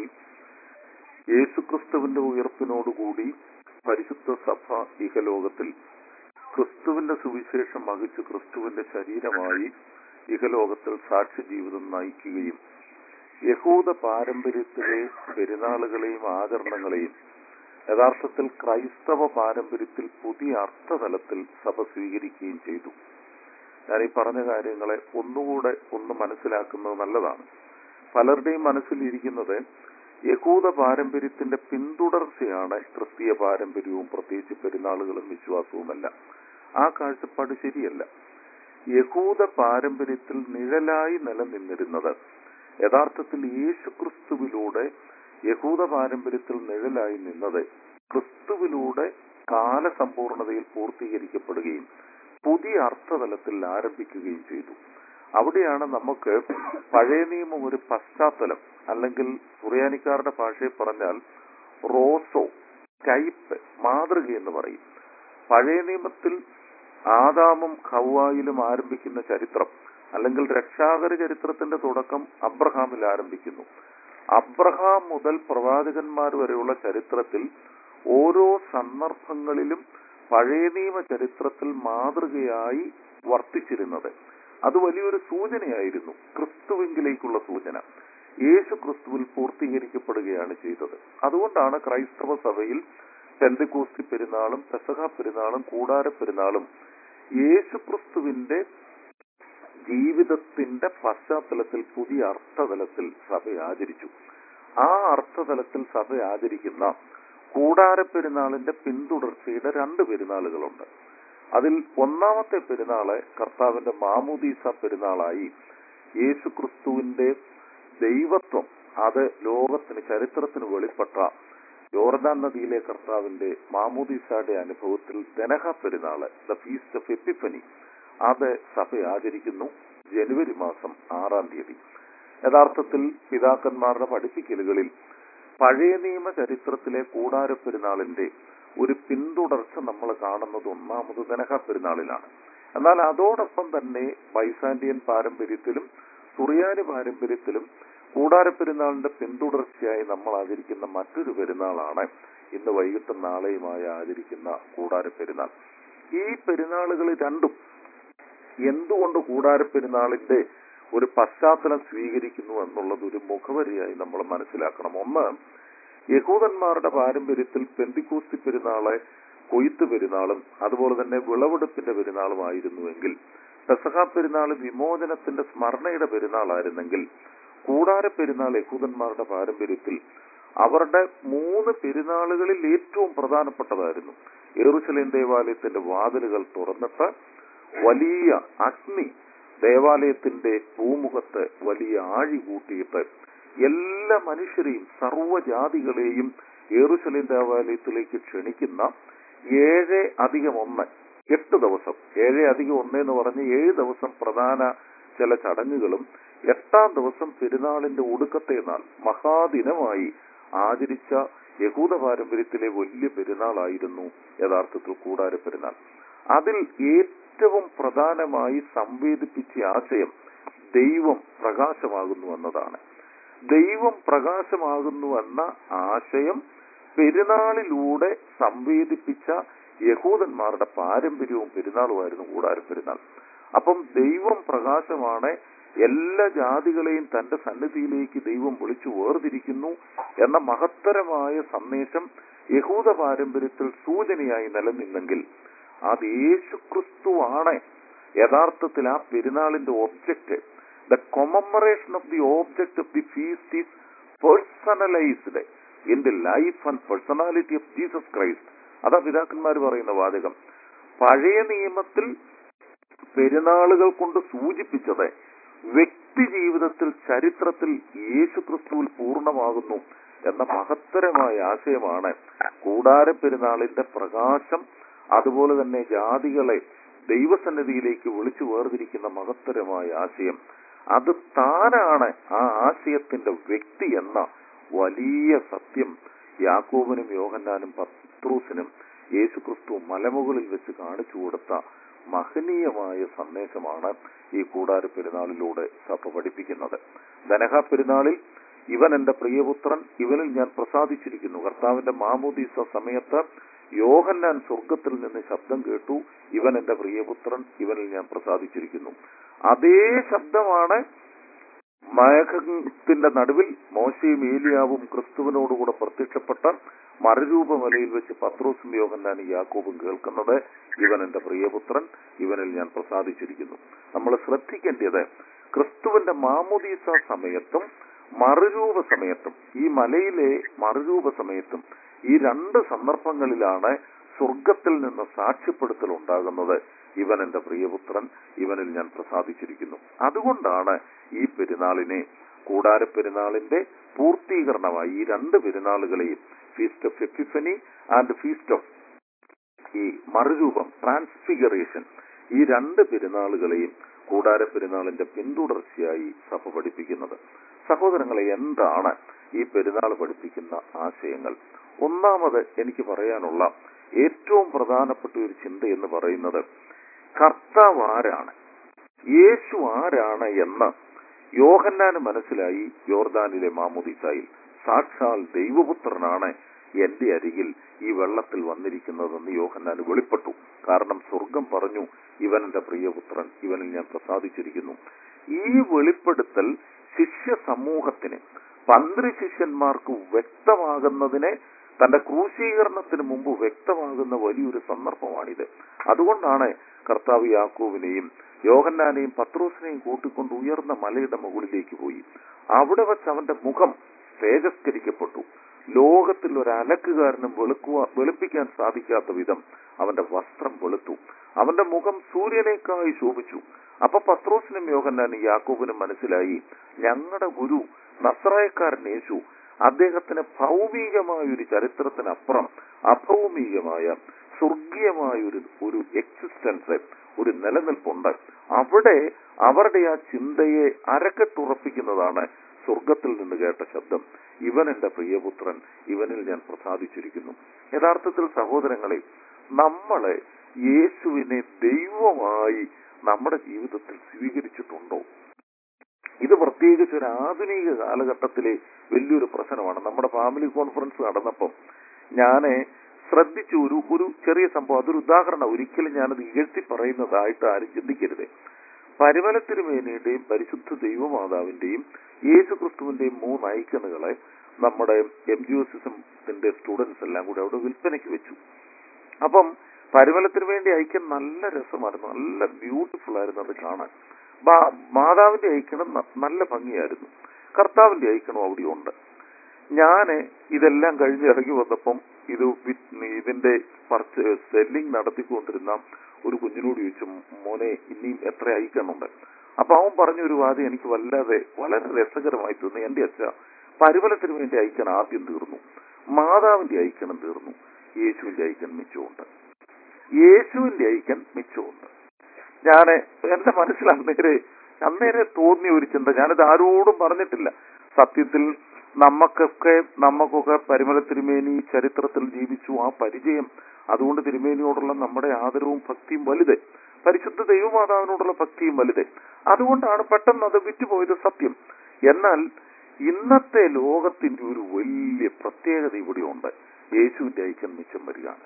യേശുക്രിസ്തുവിന്റെ ഉയർപ്പിനോടുകൂടി പരിശുദ്ധ സഭ ഇഹലോകത്തിൽ ക്രിസ്തുവിന്റെ സുവിശേഷം വഹിച്ച് ക്രിസ്തുവിന്റെ ശരീരമായി ഇഹലോകത്തിൽ സാക്ഷ്യ ജീവിതം നയിക്കുകയും യഹൂദ പാരമ്പര്യത്തിലെ പെരുന്നാളുകളെയും ആചരണങ്ങളെയും യഥാർത്ഥത്തിൽ ക്രൈസ്തവ പാരമ്പര്യത്തിൽ പുതിയ അർത്ഥതലത്തിൽ സഭ സ്വീകരിക്കുകയും ചെയ്തു ഞാൻ ഈ പറഞ്ഞ കാര്യങ്ങളെ ഒന്നുകൂടെ ഒന്ന് മനസ്സിലാക്കുന്നത് നല്ലതാണ് പലരുടെയും മനസ്സിലിരിക്കുന്നത് യഹൂദ പാരമ്പര്യത്തിന്റെ പിന്തുടർച്ചയാണ് ക്രിസ്തീയ പാരമ്പര്യവും പ്രത്യേകിച്ച് പെരുന്നാളുകളും വിശ്വാസവുമല്ല ആ കാഴ്ചപ്പാട് ശരിയല്ല യഹൂദ പാരമ്പര്യത്തിൽ നിഴലായി നിലനിന്നിരുന്നത് യഥാർത്ഥത്തിൽ യേശു ക്രിസ്തുവിലൂടെ യഹൂദ പാരമ്പര്യത്തിൽ നിഴലായി നിന്നത് ക്രിസ്തുവിലൂടെ കാലസമ്പൂർണതയിൽ പൂർത്തീകരിക്കപ്പെടുകയും പുതിയ അർത്ഥതലത്തിൽ ആരംഭിക്കുകയും ചെയ്തു അവിടെയാണ് നമുക്ക് പഴയ നിയമം ഒരു പശ്ചാത്തലം അല്ലെങ്കിൽ സുറിയാനിക്കാരുടെ ഭാഷയിൽ പറഞ്ഞാൽ റോസോ ടൈപ്പ് മാതൃക എന്ന് പറയും പഴയ നിയമത്തിൽ ആദാമും ഖവായിലും ആരംഭിക്കുന്ന ചരിത്രം അല്ലെങ്കിൽ രക്ഷാകര ചരിത്രത്തിന്റെ തുടക്കം അബ്രഹാമിൽ ആരംഭിക്കുന്നു അബ്രഹാം മുതൽ പ്രവാചകന്മാർ വരെയുള്ള ചരിത്രത്തിൽ ഓരോ സന്ദർഭങ്ങളിലും പഴയ നിയമ ചരിത്രത്തിൽ മാതൃകയായി വർത്തിച്ചിരുന്നത് അത് വലിയൊരു സൂചനയായിരുന്നു ക്രിസ്തുവിങ്കിലേക്കുള്ള സൂചന യേശു ക്രിസ്തുവിൽ പൂർത്തീകരിക്കപ്പെടുകയാണ് ചെയ്തത് അതുകൊണ്ടാണ് ക്രൈസ്തവ സഭയിൽ പെന്തക്കോസ്തി പെരുന്നാളും പെസഹ പെരുന്നാളും കൂടാര പെരുന്നാളും യേശു ക്രിസ്തുവിന്റെ ജീവിതത്തിന്റെ പശ്ചാത്തലത്തിൽ പുതിയ അർത്ഥതലത്തിൽ സഭ ആചരിച്ചു ആ അർത്ഥതലത്തിൽ സഭ ആചരിക്കുന്ന കൂടാര പെരുന്നാളിന്റെ പിന്തുടർച്ചയുടെ രണ്ട് പെരുന്നാളുകളുണ്ട് അതിൽ ഒന്നാമത്തെ പെരുന്നാള് കർത്താവിന്റെ മാമുദീസ പെരുന്നാളായി യേശു ക്രിസ്തുവിന്റെ ദൈവത്വം അത് ലോകത്തിന് ചരിത്രത്തിന് വെളിപ്പെട്ട യോർദാൻ നദിയിലെ കർത്താവിന്റെ മാമുദീസയുടെ അനുഭവത്തിൽ ദനഹ പെരുന്നാള് ദ ഫീസ്റ്റ് ഓഫ് എപ്പിഫനി അത് സഭ ആചരിക്കുന്നു ജനുവരി മാസം ആറാം തീയതി യഥാർത്ഥത്തിൽ പിതാക്കന്മാരുടെ പഠിപ്പിക്കലുകളിൽ പഴയ നിയമ ചരിത്രത്തിലെ കൂടാര പെരുന്നാളിന്റെ ഒരു പിന്തുടർച്ച നമ്മൾ കാണുന്നത് ഒന്നാമത് ദനഹ പെരുന്നാളിലാണ് എന്നാൽ അതോടൊപ്പം തന്നെ ബൈസാന്റിയൻ പാരമ്പര്യത്തിലും സുറിയാനി പാരമ്പര്യത്തിലും കൂടാര പെരുന്നാളിന്റെ പിന്തുടർച്ചയായി നമ്മൾ ആചരിക്കുന്ന മറ്റൊരു പെരുന്നാളാണ് ഇന്ന് വൈകിട്ടും നാളെയുമായി ആചരിക്കുന്ന കൂടാര പെരുന്നാൾ ഈ പെരുന്നാളുകൾ രണ്ടും എന്തുകൊണ്ട് കൂടാര പെരുന്നാളിന്റെ ഒരു പശ്ചാത്തലം സ്വീകരിക്കുന്നു എന്നുള്ളത് ഒരു മുഖവരിയായി നമ്മൾ മനസ്സിലാക്കണം ഒന്ന് യഹൂദന്മാരുടെ പാരമ്പര്യത്തിൽ പെന്തിക്കൂസ്തി പെരുന്നാളെ കൊയ്ത്ത് പെരുന്നാളും അതുപോലെ തന്നെ വിളവെടുപ്പിന്റെ പെരുന്നാളുമായിരുന്നുവെങ്കിൽ പെസഹ പെരുന്നാൾ വിമോചനത്തിന്റെ സ്മരണയുടെ പെരുന്നാളായിരുന്നെങ്കിൽ കൂടാര പെരുന്നാൾ യഹൂദന്മാരുടെ പാരമ്പര്യത്തിൽ അവരുടെ മൂന്ന് പെരുന്നാളുകളിൽ ഏറ്റവും പ്രധാനപ്പെട്ടതായിരുന്നു യെറൂശലേം ദേവാലയത്തിന്റെ വാതിലുകൾ തുറന്നിട്ട് വലിയ അഗ്നി ദേവാലയത്തിന്റെ പൂമുഖത്ത് വലിയ ആഴി കൂട്ടിയിട്ട് എല്ലാ മനുഷ്യരെയും സർവ്വജാതികളെയും യെറൂശലേം ദേവാലയത്തിലേക്ക് ക്ഷണിക്കുന്ന ഏഴ് അധികം ഒന്ന് എട്ട് ദിവസം ഏഴ് അധികം ഒന്ന് എന്ന് പറഞ്ഞ് ഏഴ് ദിവസം പ്രധാന ചില ചടങ്ങുകളും എട്ടാം ദിവസം പെരുന്നാളിന്റെ ഒടുക്കത്തെ നാൾ മഹാദിനമായി ആചരിച്ച യഹൂദ പാരമ്പര്യത്തിലെ വലിയ പെരുന്നാളായിരുന്നു യഥാർത്ഥത്തിൽ കൂടാര പെരുന്നാൾ അതിൽ ഏറ്റവും പ്രധാനമായി സംവേദിപ്പിച്ച ആശയം ദൈവം പ്രകാശമാകുന്നു എന്നതാണ് ദൈവം പ്രകാശമാകുന്നു എന്ന ആശയം പെരുന്നാളിലൂടെ സംവേദിപ്പിച്ച യഹൂദന്മാരുടെ പാരമ്പര്യവും പെരുന്നാളുമായിരുന്നു കൂടാര പെരുന്നാൾ അപ്പം ദൈവം പ്രകാശമാണ് എല്ലാ ജാതികളെയും തന്റെ സന്നിധിയിലേക്ക് ദൈവം വിളിച്ചു വേർതിരിക്കുന്നു എന്ന മഹത്തരമായ സന്ദേശം യഹൂദ പാരമ്പര്യത്തിൽ സൂചനയായി നിലനിന്നെങ്കിൽ അത് യേശുക്രിസ്തുവാണ് യഥാർത്ഥത്തിൽ ആ പെരുന്നാളിന്റെ object the commemoration of the object of the feast is personalised in the life and personality of Jesus Christ അതാ പിതാക്കന്മാർ പറയുന്ന വാചകം പഴയ നിയമത്തിൽ പെരുന്നാളുകൾ കൊണ്ട് സൂചിപ്പിച്ചത് വ്യക്തി ജീവിതത്തിൽ ചരിത്രത്തിൽ യേശു ക്രിസ്തുവിൽ പൂർണ്ണമാകുന്നു എന്ന മഹത്തരമായ ആശയമാണ് കൂടാര പെരുന്നാളിന്റെ പ്രകാശം അതുപോലെ തന്നെ ജാതികളെ ദൈവസന്നിധിയിലേക്ക് വിളിച്ചു വേർതിരിക്കുന്ന മഹത്തരമായ ആശയം അത് താനാണ് ആ ആശയത്തിന്റെ വ്യക്തി എന്ന വലിയ സത്യം യാക്കോബിനും യോഹന്നാനും പത്രൂസിനും യേശുക്രിസ്തു മലമുകളിൽ വെച്ച് കാണിച്ചു കൊടുത്ത മഹനീയമായ സന്ദേശമാണ് ഈ കൂടാര പെരുന്നാളിലൂടെ സഭ പഠിപ്പിക്കുന്നത് ധനഹ പെരുന്നാളിൽ ഇവൻ എന്റെ പ്രിയപുത്രൻ ഇവനിൽ ഞാൻ പ്രസാദിച്ചിരിക്കുന്നു കർത്താവിന്റെ മാമോദീസ സമയത്ത് യോഹന്നാൻ സ്വർഗത്തിൽ നിന്ന് ശബ്ദം കേട്ടു ഇവൻ എന്റെ പ്രിയപുത്രൻ ഇവനിൽ ഞാൻ പ്രസാദിച്ചിരിക്കുന്നു അതേ ശബ്ദമാണ് മയക്കത്തിന്റെ നടുവിൽ മോശയും ഏലിയാവും ക്രിസ്തുവിനോടുകൂടെ പ്രത്യക്ഷപ്പെട്ട മറുരൂപമലയിൽ വെച്ച് പത്രോസും യോഹന്നാനും യാക്കോബും കേൾക്കുന്നത് ഇവൻ എന്റെ പ്രിയപുത്രൻ ഇവനിൽ ഞാൻ പ്രസാദിച്ചിരിക്കുന്നു നമ്മൾ ശ്രദ്ധിക്കേണ്ടത് ക്രിസ്തുവിന്റെ മാമുദീസ സമയത്തും മറുരൂപ സമയത്തും ഈ മലയിലെ മറുരൂപ സമയത്തും ഈ രണ്ട് സന്ദർഭങ്ങളിലാണ് സ്വർഗത്തിൽ നിന്ന് സാക്ഷ്യപ്പെടുത്തൽ ഉണ്ടാകുന്നത് ഇവൻ എന്റെ പ്രിയപുത്രൻ ഇവനിൽ ഞാൻ പ്രസാദിച്ചിരിക്കുന്നു അതുകൊണ്ടാണ് ഈ പെരുന്നാളിനെ കൂടാര പെരുന്നാളിന്റെ പൂർത്തീകരണമായി ഈ രണ്ട് പെരുന്നാളുകളെയും feast of Epiphany and feast of ഈ മറുരൂപം ട്രാൻസ്ഫിഗറേഷൻ ഈ രണ്ട് പെരുന്നാളുകളെയും കൂടാര പെരുന്നാളിന്റെ പിന്തുടർച്ചയായി സഭ പഠിപ്പിക്കുന്നത് സഹോദരങ്ങളെ എന്താണ് ഈ പെരുന്നാൾ പഠിപ്പിക്കുന്ന ആശയങ്ങൾ ഒന്നാമത് എനിക്ക് പറയാനുള്ള ഏറ്റവും പ്രധാനപ്പെട്ട ഒരു ചിന്ത എന്ന് പറയുന്നത് കർത്താവ് ആരാണ് യേശു ആരാണ് എന്ന് യോഹന്നാന് മനസ്സിലായി യോർദാനിലെ മാമുദിസായിൽ സാക്ഷാൽ ദൈവപുത്രനാണ് എന്റെ അരികിൽ ഈ വെള്ളത്തിൽ വന്നിരിക്കുന്നതെന്ന് യോഹന്നാന് വെളിപ്പെട്ടു കാരണം സ്വർഗം പറഞ്ഞു ഇവൻ എന്റെ പ്രിയപുത്രൻ ഇവനിൽ ഞാൻ പ്രസാദിച്ചിരിക്കുന്നു ഈ വെളിപ്പെടുത്തൽ ശിഷ്യ സമൂഹത്തിന് പന്ത്രി ശിഷ്യന്മാർക്ക് വ്യക്തമാകുന്നതിനെ തന്റെ ക്രൂശീകരണത്തിന് മുമ്പ് വ്യക്തമാകുന്ന വലിയൊരു സന്ദർഭമാണിത് അതുകൊണ്ടാണ് കർത്താവ് യാക്കോവിനെയും യോഹന്നാനെയും പത്രോസിനെയും കൂട്ടിക്കൊണ്ട് ഉയർന്ന മലയുടെ മുകളിലേക്ക് പോയി അവിടെ വെച്ച് അവന്റെ മുഖം തേജസ്കരിക്കപ്പെട്ടു ലോകത്തിൽ ഒരു അലക്കുകാരനും വെളുക്കുവാ വെളുപ്പിക്കാൻ സാധിക്കാത്ത വിധം അവന്റെ വസ്ത്രം വെളുത്തു അവന്റെ മുഖം സൂര്യനേക്കായി ശോഭിച്ചു അപ്പൊ പത്രോസിനും യോഹന്നാനും യാക്കോബിനും മനസ്സിലായി ഞങ്ങളുടെ ഗുരു നസ്രായക്കാരൻ യേശു അദ്ദേഹത്തിന് ഭൗമികമായ ഒരു ചരിത്രത്തിനപ്പുറം അഭൗമികമായ സ്വർഗീയമായ ഒരു ഒരു എക്സിസ്റ്റൻസ് ഒരു നിലനിൽപ്പുണ്ട് അവിടെ അവരുടെ ആ ചിന്തയെ അരക്കത്തുറപ്പിക്കുന്നതാണ് സ്വർഗത്തിൽ നിന്ന് കേട്ട ശബ്ദം ഇവൻ എന്റെ പ്രിയപുത്രൻ ഇവനിൽ ഞാൻ പ്രസാദിച്ചിരിക്കുന്നു യഥാർത്ഥത്തിൽ സഹോദരങ്ങളെ നമ്മളെ യേശുവിനെ ദൈവമായി നമ്മുടെ ജീവിതത്തിൽ സ്വീകരിച്ചിട്ടുണ്ടോ ഇത് പ്രത്യേകിച്ച് ഒരു ആധുനിക കാലഘട്ടത്തിലെ വലിയൊരു പ്രശ്നമാണ് നമ്മുടെ ഫാമിലി കോൺഫറൻസ് നടന്നപ്പം ഞാന് ശ്രദ്ധിച്ചു ഒരു ഒരു ചെറിയ സംഭവം അതൊരു ഉദാഹരണം ഒരിക്കലും ഞാനത് ഇകഴ്ത്തി പറയുന്നതായിട്ട് ആരും ചിന്തിക്കരുത് പരിമല തിരുമേനിയുടെയും പരിശുദ്ധ ദൈവമാതാവിന്റെയും യേശു ക്രിസ്തുവിന്റെയും മൂന്ന് ഐക്കണുകളെ നമ്മുടെ എം ജി എസിന്റെ സ്റ്റുഡൻസ് എല്ലാം കൂടി അവിടെ വിൽപ്പനയ്ക്ക് വെച്ചു അപ്പം പരിമളത്തിന് വേണ്ടി ഐക്യം നല്ല രസമായിരുന്നു നല്ല ബ്യൂട്ടിഫുൾ ആയിരുന്നു അത് കാണാൻ മാ- മാതാവിന്റെ ഐക്യണം ന- നല്ല ഭംഗിയായിരുന്നു കർത്താവിന്റെ ഐക്യണം അവിടെ ഉണ്ട് ഞാന് ഇതെല്ലാം കഴിഞ്ഞ് ഇറങ്ങി വന്നപ്പം ഇത് വി- ഇതിന്റെ സെല്ലിംഗ് നടത്തിക്കൊണ്ടിരുന്ന ഒരു കുഞ്ഞിനോട് ചോദിച്ചു മോനെ ഇനിയും എത്ര അയക്കണുണ്ട് അപ്പൊ അവൻ പറഞ്ഞ ഒരു വാദം എനിക്ക് വല്ലാതെ വളരെ രസകരമായി തോന്നി എന്റെ അച്ഛ പരിമലത്തിന് വേണ്ടി അയക്കണം ആദ്യം തീർന്നു മാതാവിന്റെ അയക്കണം തീർന്നു യേശുവിന്റെ അയക്കൻ മിച്ചമുണ്ട് യേശുവിന്റെ അയക്കൻ മിച്ചമുണ്ട് ഞാന് എന്റെ മനസ്സിൽ അന്നേരെ അന്നേരെ തോന്നിയ ഒരു ചിന്ത ഞാനിത് ആരോടും പറഞ്ഞിട്ടില്ല സത്യത്തിൽ നമുക്കൊക്കെ നമുക്കൊക്കെ പരിമല തിരുമേനി ചരിത്രത്തിൽ ജീവിച്ചു ആ പരിചയം അതുകൊണ്ട് തിരുമേനിയോടുള്ള നമ്മുടെ ആദരവും ഭക്തിയും വലുത് പരിശുദ്ധ ദൈവമാതാവിനോടുള്ള ഭക്തിയും വലുത് അതുകൊണ്ടാണ് പെട്ടെന്ന് അത് വിറ്റുപോയത് സത്യം എന്നാൽ ഇന്നത്തെ ലോകത്തിന്റെ ഒരു വലിയ പ്രത്യേകത ഇവിടെയുണ്ട് യേശുവിന്റെ ഐക്യം മിച്ചം വരികയാണ്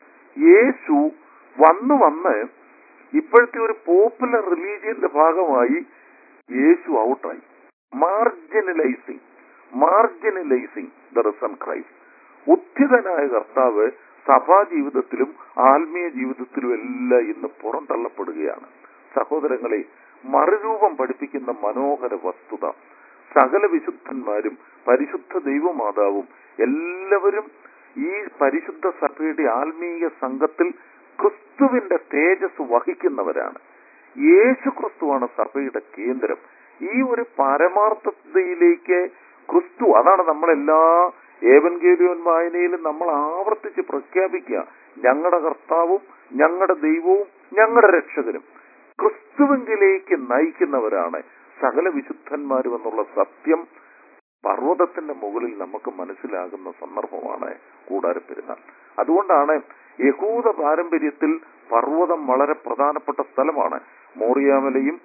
യേശു വന്ന് വന്ന് ഇപ്പോഴത്തെ ഒരു പോപ്പുലർ റിലീജിയന്റെ ഭാഗമായി യേശു ഔട്ടായി marginalising marginalising the risen Christ ഉത്ഥിതനായ കർത്താവ് സഭാ ജീവിതത്തിലും ആത്മീയ ജീവിതത്തിലും എല്ലാം ഇന്ന് പുറന്തള്ളപ്പെടുകയാണ് സഹോദരങ്ങളെ മറുരൂപം പഠിപ്പിക്കുന്ന മനോഹര വസ്തുത സകല വിശുദ്ധന്മാരും പരിശുദ്ധ ദൈവമാതാവും എല്ലാവരും ഈ പരിശുദ്ധ സഭയുടെ ആത്മീയ സംഘത്തിൽ ക്രിസ്തുവിന്റെ തേജസ് വഹിക്കുന്നവരാണ് യേശു ക്രിസ്തുവാണ് സഭയുടെ കേന്ദ്രം ഈ ഒരു പാരമാർത്ഥതയിലേക്ക് ക്രിസ്തു അതാണ് നമ്മളെല്ലാ ഏവൻഗേലിയോൻ വായനയിലും നമ്മൾ ആവർത്തിച്ച് പ്രഖ്യാപിക്കുക ഞങ്ങളുടെ കർത്താവും ഞങ്ങളുടെ ദൈവവും ഞങ്ങളുടെ രക്ഷകനും ക്രിസ്തുവിങ്കിലേക്ക് നയിക്കുന്നവരാണ് സകല വിശുദ്ധന്മാരും എന്നുള്ള സത്യം പർവ്വതത്തിന്റെ മുകളിൽ നമുക്ക് മനസ്സിലാകുന്ന സന്ദർഭമാണ് കൂടാരപ്പെരുന്നാൾ അതുകൊണ്ടാണ് യഹൂദ പാരമ്പര്യത്തിൽ പർവ്വതം വളരെ പ്രധാനപ്പെട്ട സ്ഥലമാണ് മോറിയാമലയും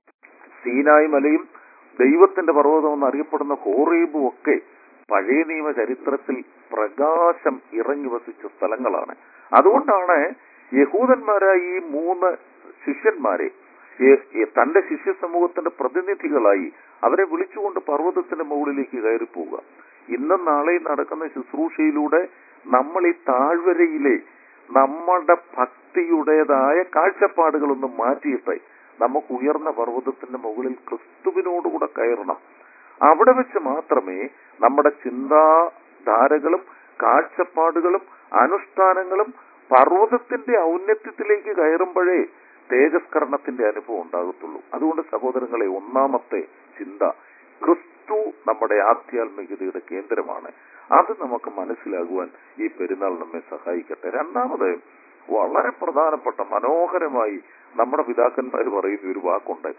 സീനായ് മലയും ദൈവത്തിന്റെ പർവ്വതം എന്നറിയപ്പെടുന്ന ഹോറീബും ഒക്കെ പഴയ നിയമ ചരിത്രത്തിൽ പ്രകാശം ഇറങ്ങി വസിച്ച സ്ഥലങ്ങളാണ് അതുകൊണ്ടാണ് യഹൂദന്മാരായ ഈ മൂന്ന് ശിഷ്യന്മാരെ ഈ- ഈ തന്റെ ശിഷ്യ സമൂഹത്തിന്റെ പ്രതിനിധികളായി അവരെ വിളിച്ചുകൊണ്ട് പർവ്വതത്തിന്റെ മുകളിലേക്ക് കയറി പോവുക ഇന്നും നാളെയും നടക്കുന്ന ശുശ്രൂഷയിലൂടെ നമ്മൾ ഈ താഴ്വരയിലെ നമ്മുടെ ഭക്തിയുടേതായ കാഴ്ചപ്പാടുകളൊന്നും മാറ്റിയിട്ട് നമുക്ക് ഉയർന്ന പർവ്വതത്തിന്റെ മുകളിൽ ക്രിസ്തുവിനോടുകൂടെ കയറണം അവിടെ വെച്ച് മാത്രമേ നമ്മുടെ ചിന്താധാരകളും കാഴ്ചപ്പാടുകളും അനുഷ്ഠാനങ്ങളും പർവ്വതത്തിന്റെ ഔന്നത്യത്തിലേക്ക് കയറുമ്പോഴേ തേജസ്കരണത്തിന്റെ അനുഭവം ഉണ്ടാകത്തുള്ളൂ അതുകൊണ്ട് സഹോദരങ്ങളെ ഒന്നാമത്തെ ചിന്ത ക്രിസ്തു നമ്മുടെ ആധ്യാത്മികതയുടെ കേന്ദ്രമാണ് അത് നമുക്ക് മനസ്സിലാകുവാൻ ഈ പെരുന്നാൾ നമ്മെ സഹായിക്കട്ടെ രണ്ടാമത് വളരെ പ്രധാനപ്പെട്ട മനോഹരമായി നമ്മുടെ പിതാക്കന്മാർ പറയുന്ന ഒരു വാക്കുണ്ട്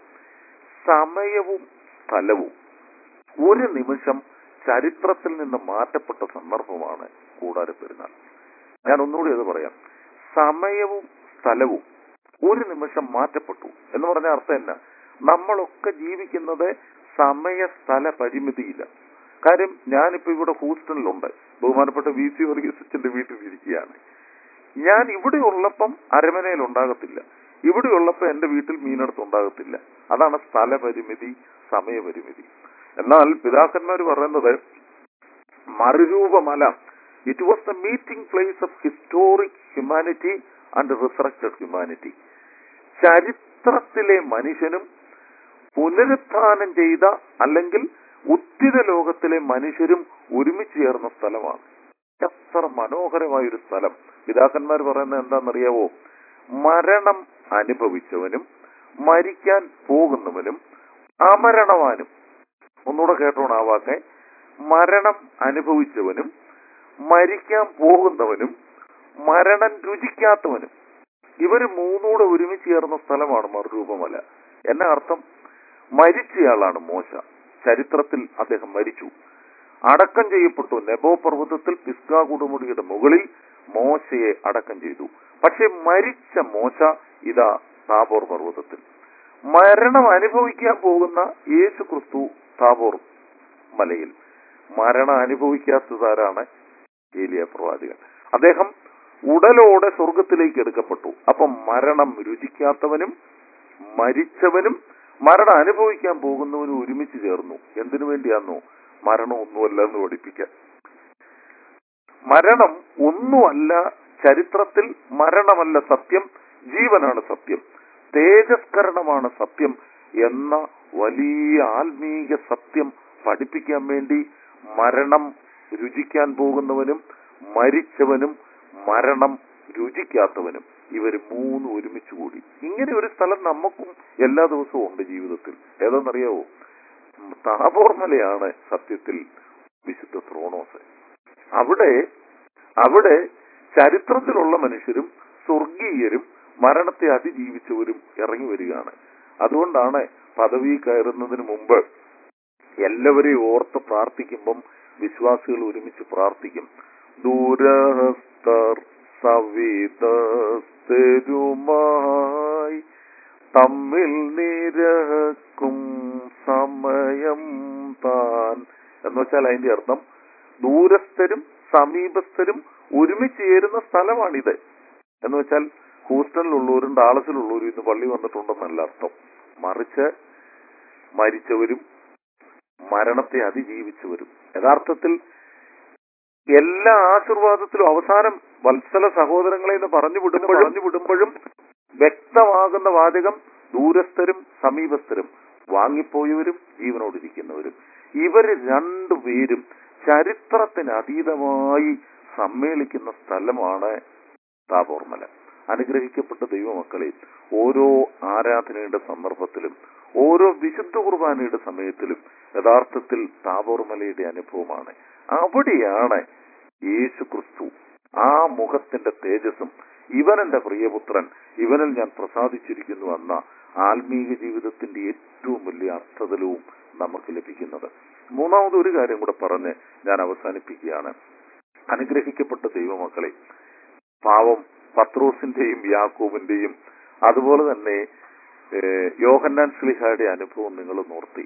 സമയവും സ്ഥലവും ഒരു നിമിഷം ചരിത്രത്തിൽ നിന്ന് മാറ്റപ്പെട്ട സന്ദർഭമാണ് കൂടാര പെരുന്നാൾ ഞാൻ ഒന്നുകൂടി അത് പറയാം സമയവും സ്ഥലവും ഒരു നിമിഷം മാറ്റപ്പെട്ടു എന്ന് പറഞ്ഞ അർത്ഥം എന്നാ നമ്മളൊക്കെ ജീവിക്കുന്നത് സമയ സ്ഥല പരിമിതിയില്ല കാര്യം ഞാനിപ്പോ ഇവിടെ ഹൂസ്റ്റണിലുണ്ട് ബഹുമാനപ്പെട്ട വി സി വർഗീസ് അച്ഛന്റെ വീട്ടിൽ ഇരിക്കുകയാണ് ഞാൻ ഇവിടെ ഉള്ളപ്പം അരമനയിൽ ഉണ്ടാകത്തില്ല ഇവിടെ ഉള്ളപ്പോ എന്റെ വീട്ടിൽ മീനടുത്ത് ഉണ്ടാകത്തില്ല അതാണ് സ്ഥലപരിമിതി സമയപരിമിതി എന്നാൽ പിതാക്കന്മാർ പറയുന്നത് മറുരൂപമല it was the meeting place of historic humanity and resurrected humanity ചരിത്രത്തിലെ മനുഷ്യനും പുനരുത്ഥാനം ചെയ്ത അല്ലെങ്കിൽ ഉത്തിത ലോകത്തിലെ മനുഷ്യരും ഒരുമിച്ച് ചേർന്ന സ്ഥലമാണ് എത്ര മനോഹരമായ ഒരു സ്ഥലം പിതാക്കന്മാർ പറയുന്നത് എന്താണെന്നറിയാവോ മരണം അനുഭവിച്ചവനും മരിക്കാൻ പോകുന്നവനും അമരണവാനും ഒന്നുകൂടെ കേട്ടോണം ആ വാക്കെ മരണം അനുഭവിച്ചവനും മരിക്കാൻ പോകുന്നവനും മരണം രുചിക്കാത്തവനും ഇവര് മൂന്നൂടെ ഒരുമിച്ച് ചേർന്ന സ്ഥലമാണ് മറുരൂപമല എന്ന അർത്ഥം മരിച്ചയാളാണ് മോശ ചരിത്രത്തിൽ അദ്ദേഹം മരിച്ചു അടക്കം ചെയ്യപ്പെട്ടു നെബോ പർവ്വതത്തിൽ പിസ്കാ കൊടുമുടിയുടെ മുകളിൽ മോശയെ അടക്കം ചെയ്തു പക്ഷെ മരിച്ച മോശ ഇതാ താബോർ പർവ്വതത്തിൽ മരണം അനുഭവിക്കാൻ പോകുന്ന യേശു ക്രിസ്തു താബോർ മലയിൽ മരണം അനുഭവിക്കാത്തതാരാണ് ഏലിയ പ്രവാചകൻ അദ്ദേഹം ഉടലോടെ സ്വർഗത്തിലേക്ക് എടുക്കപ്പെട്ടു അപ്പം മരണം രുചിക്കാത്തവനും മരിച്ചവനും മരണം അനുഭവിക്കാൻ പോകുന്നവനും ഒരുമിച്ച് ചേർന്നു എന്തിനു വേണ്ടിയാന്നോ മരണം ഒന്നുമല്ല എന്ന് പഠിപ്പിക്കാൻ മരണം ഒന്നുമല്ല ചരിത്രത്തിൽ മരണമല്ല സത്യം ജീവനാണ് സത്യം തേജസ്കരണമാണ് സത്യം എന്ന വലിയ ആത്മീക സത്യം പഠിപ്പിക്കാൻ വേണ്ടി മരണം രുചിക്കാൻ പോകുന്നവനും മരിച്ചവനും മരണം രുചിക്കാത്തവനും ഇവർ മൂന്നും ഒരുമിച്ച് കൂടി ഇങ്ങനെ ഒരു സ്ഥലം നമുക്കും എല്ലാ ദിവസവും ഉണ്ട് ജീവിതത്തിൽ ഏതെന്നറിയാവോ താപോർ മലയാണ് സത്യത്തിൽ വിശുദ്ധ ത്രോണോസ് അവിടെ അവിടെ ചരിത്രത്തിലുള്ള മനുഷ്യരും സ്വർഗീയരും മരണത്തെ അതിജീവിച്ചവരും ഇറങ്ങി വരികയാണ് അതുകൊണ്ടാണ് പദവി കയറുന്നതിന് മുമ്പ് എല്ലാവരെയും ഓർത്ത് പ്രാർത്ഥിക്കുമ്പം വിശ്വാസികൾ ഒരുമിച്ച് പ്രാർത്ഥിക്കും ദൂരസ്ഥർ സവിതസ്ഥരുമായി തമ്മിൽ നിരക്കും സമയം താൻ എന്ന് വെച്ചാൽ അതിന്റെ അർത്ഥം ദൂരസ്ഥരും സമീപസ്ഥരും ഒരുമിച്ച് ചേരുന്ന സ്ഥലമാണിത് എന്ന് വെച്ചാൽ ഹൂസ്റ്റണിലുള്ളവരും ഡാളസിലുള്ളവരും ഇന്ന് പള്ളി വന്നിട്ടുണ്ടെന്നല്ല അർത്ഥം മറിച്ച് മരിച്ചവരും മരണത്തെ അതിജീവിച്ചവരും യഥാർത്ഥത്തിൽ എല്ലാ ആശീർവാദത്തിലും അവസാനം വത്സല സഹോദരങ്ങളെ എന്ന് പറഞ്ഞു വിടുമ്പോഴും പറഞ്ഞു വിടുമ്പോഴും വ്യക്തമാകുന്ന വാചകം ദൂരസ്ഥരും സമീപസ്ഥരും വാങ്ങിപ്പോയവരും ജീവനോടിരിക്കുന്നവരും ഇവര് രണ്ടുപേരും ചരിത്രത്തിന് അതീതമായി സമ്മേളിക്കുന്ന സ്ഥലമാണ് താപോർമല അനുഗ്രഹിക്കപ്പെട്ട ദൈവമക്കളെ ഓരോ ആരാധനയുടെ സന്ദർഭത്തിലും ഓരോ വിശുദ്ധ കുർബാനയുടെ സമയത്തിലും യഥാർത്ഥത്തിൽ താപോർമലയുടെ അനുഭവമാണ് അവിടെയാണ് യേശു ക്രിസ്തു ആ മുഖത്തിന്റെ തേജസ്സും ഇവൻ എന്റെ പ്രിയപുത്രൻ ഇവനിൽ ഞാൻ പ്രസാദിച്ചിരിക്കുന്നു എന്ന ആത്മീക ജീവിതത്തിന്റെ ഏറ്റവും വലിയ അർത്ഥതലവും നമുക്ക് ലഭിക്കുന്നത് മൂന്നാമത് ഒരു കാര്യം കൂടെ പറഞ്ഞ് ഞാൻ അവസാനിപ്പിക്കുകയാണ് അനുഗ്രഹിക്കപ്പെട്ട ദൈവമക്കളെ പാവം പത്രോസിന്റെയും യാക്കോബിന്റെയും അതുപോലെ തന്നെ ഏഹ്, യോഹന്നാൻ സ്ലിഹയുടെ അനുഭവം നിങ്ങൾ നോർത്തി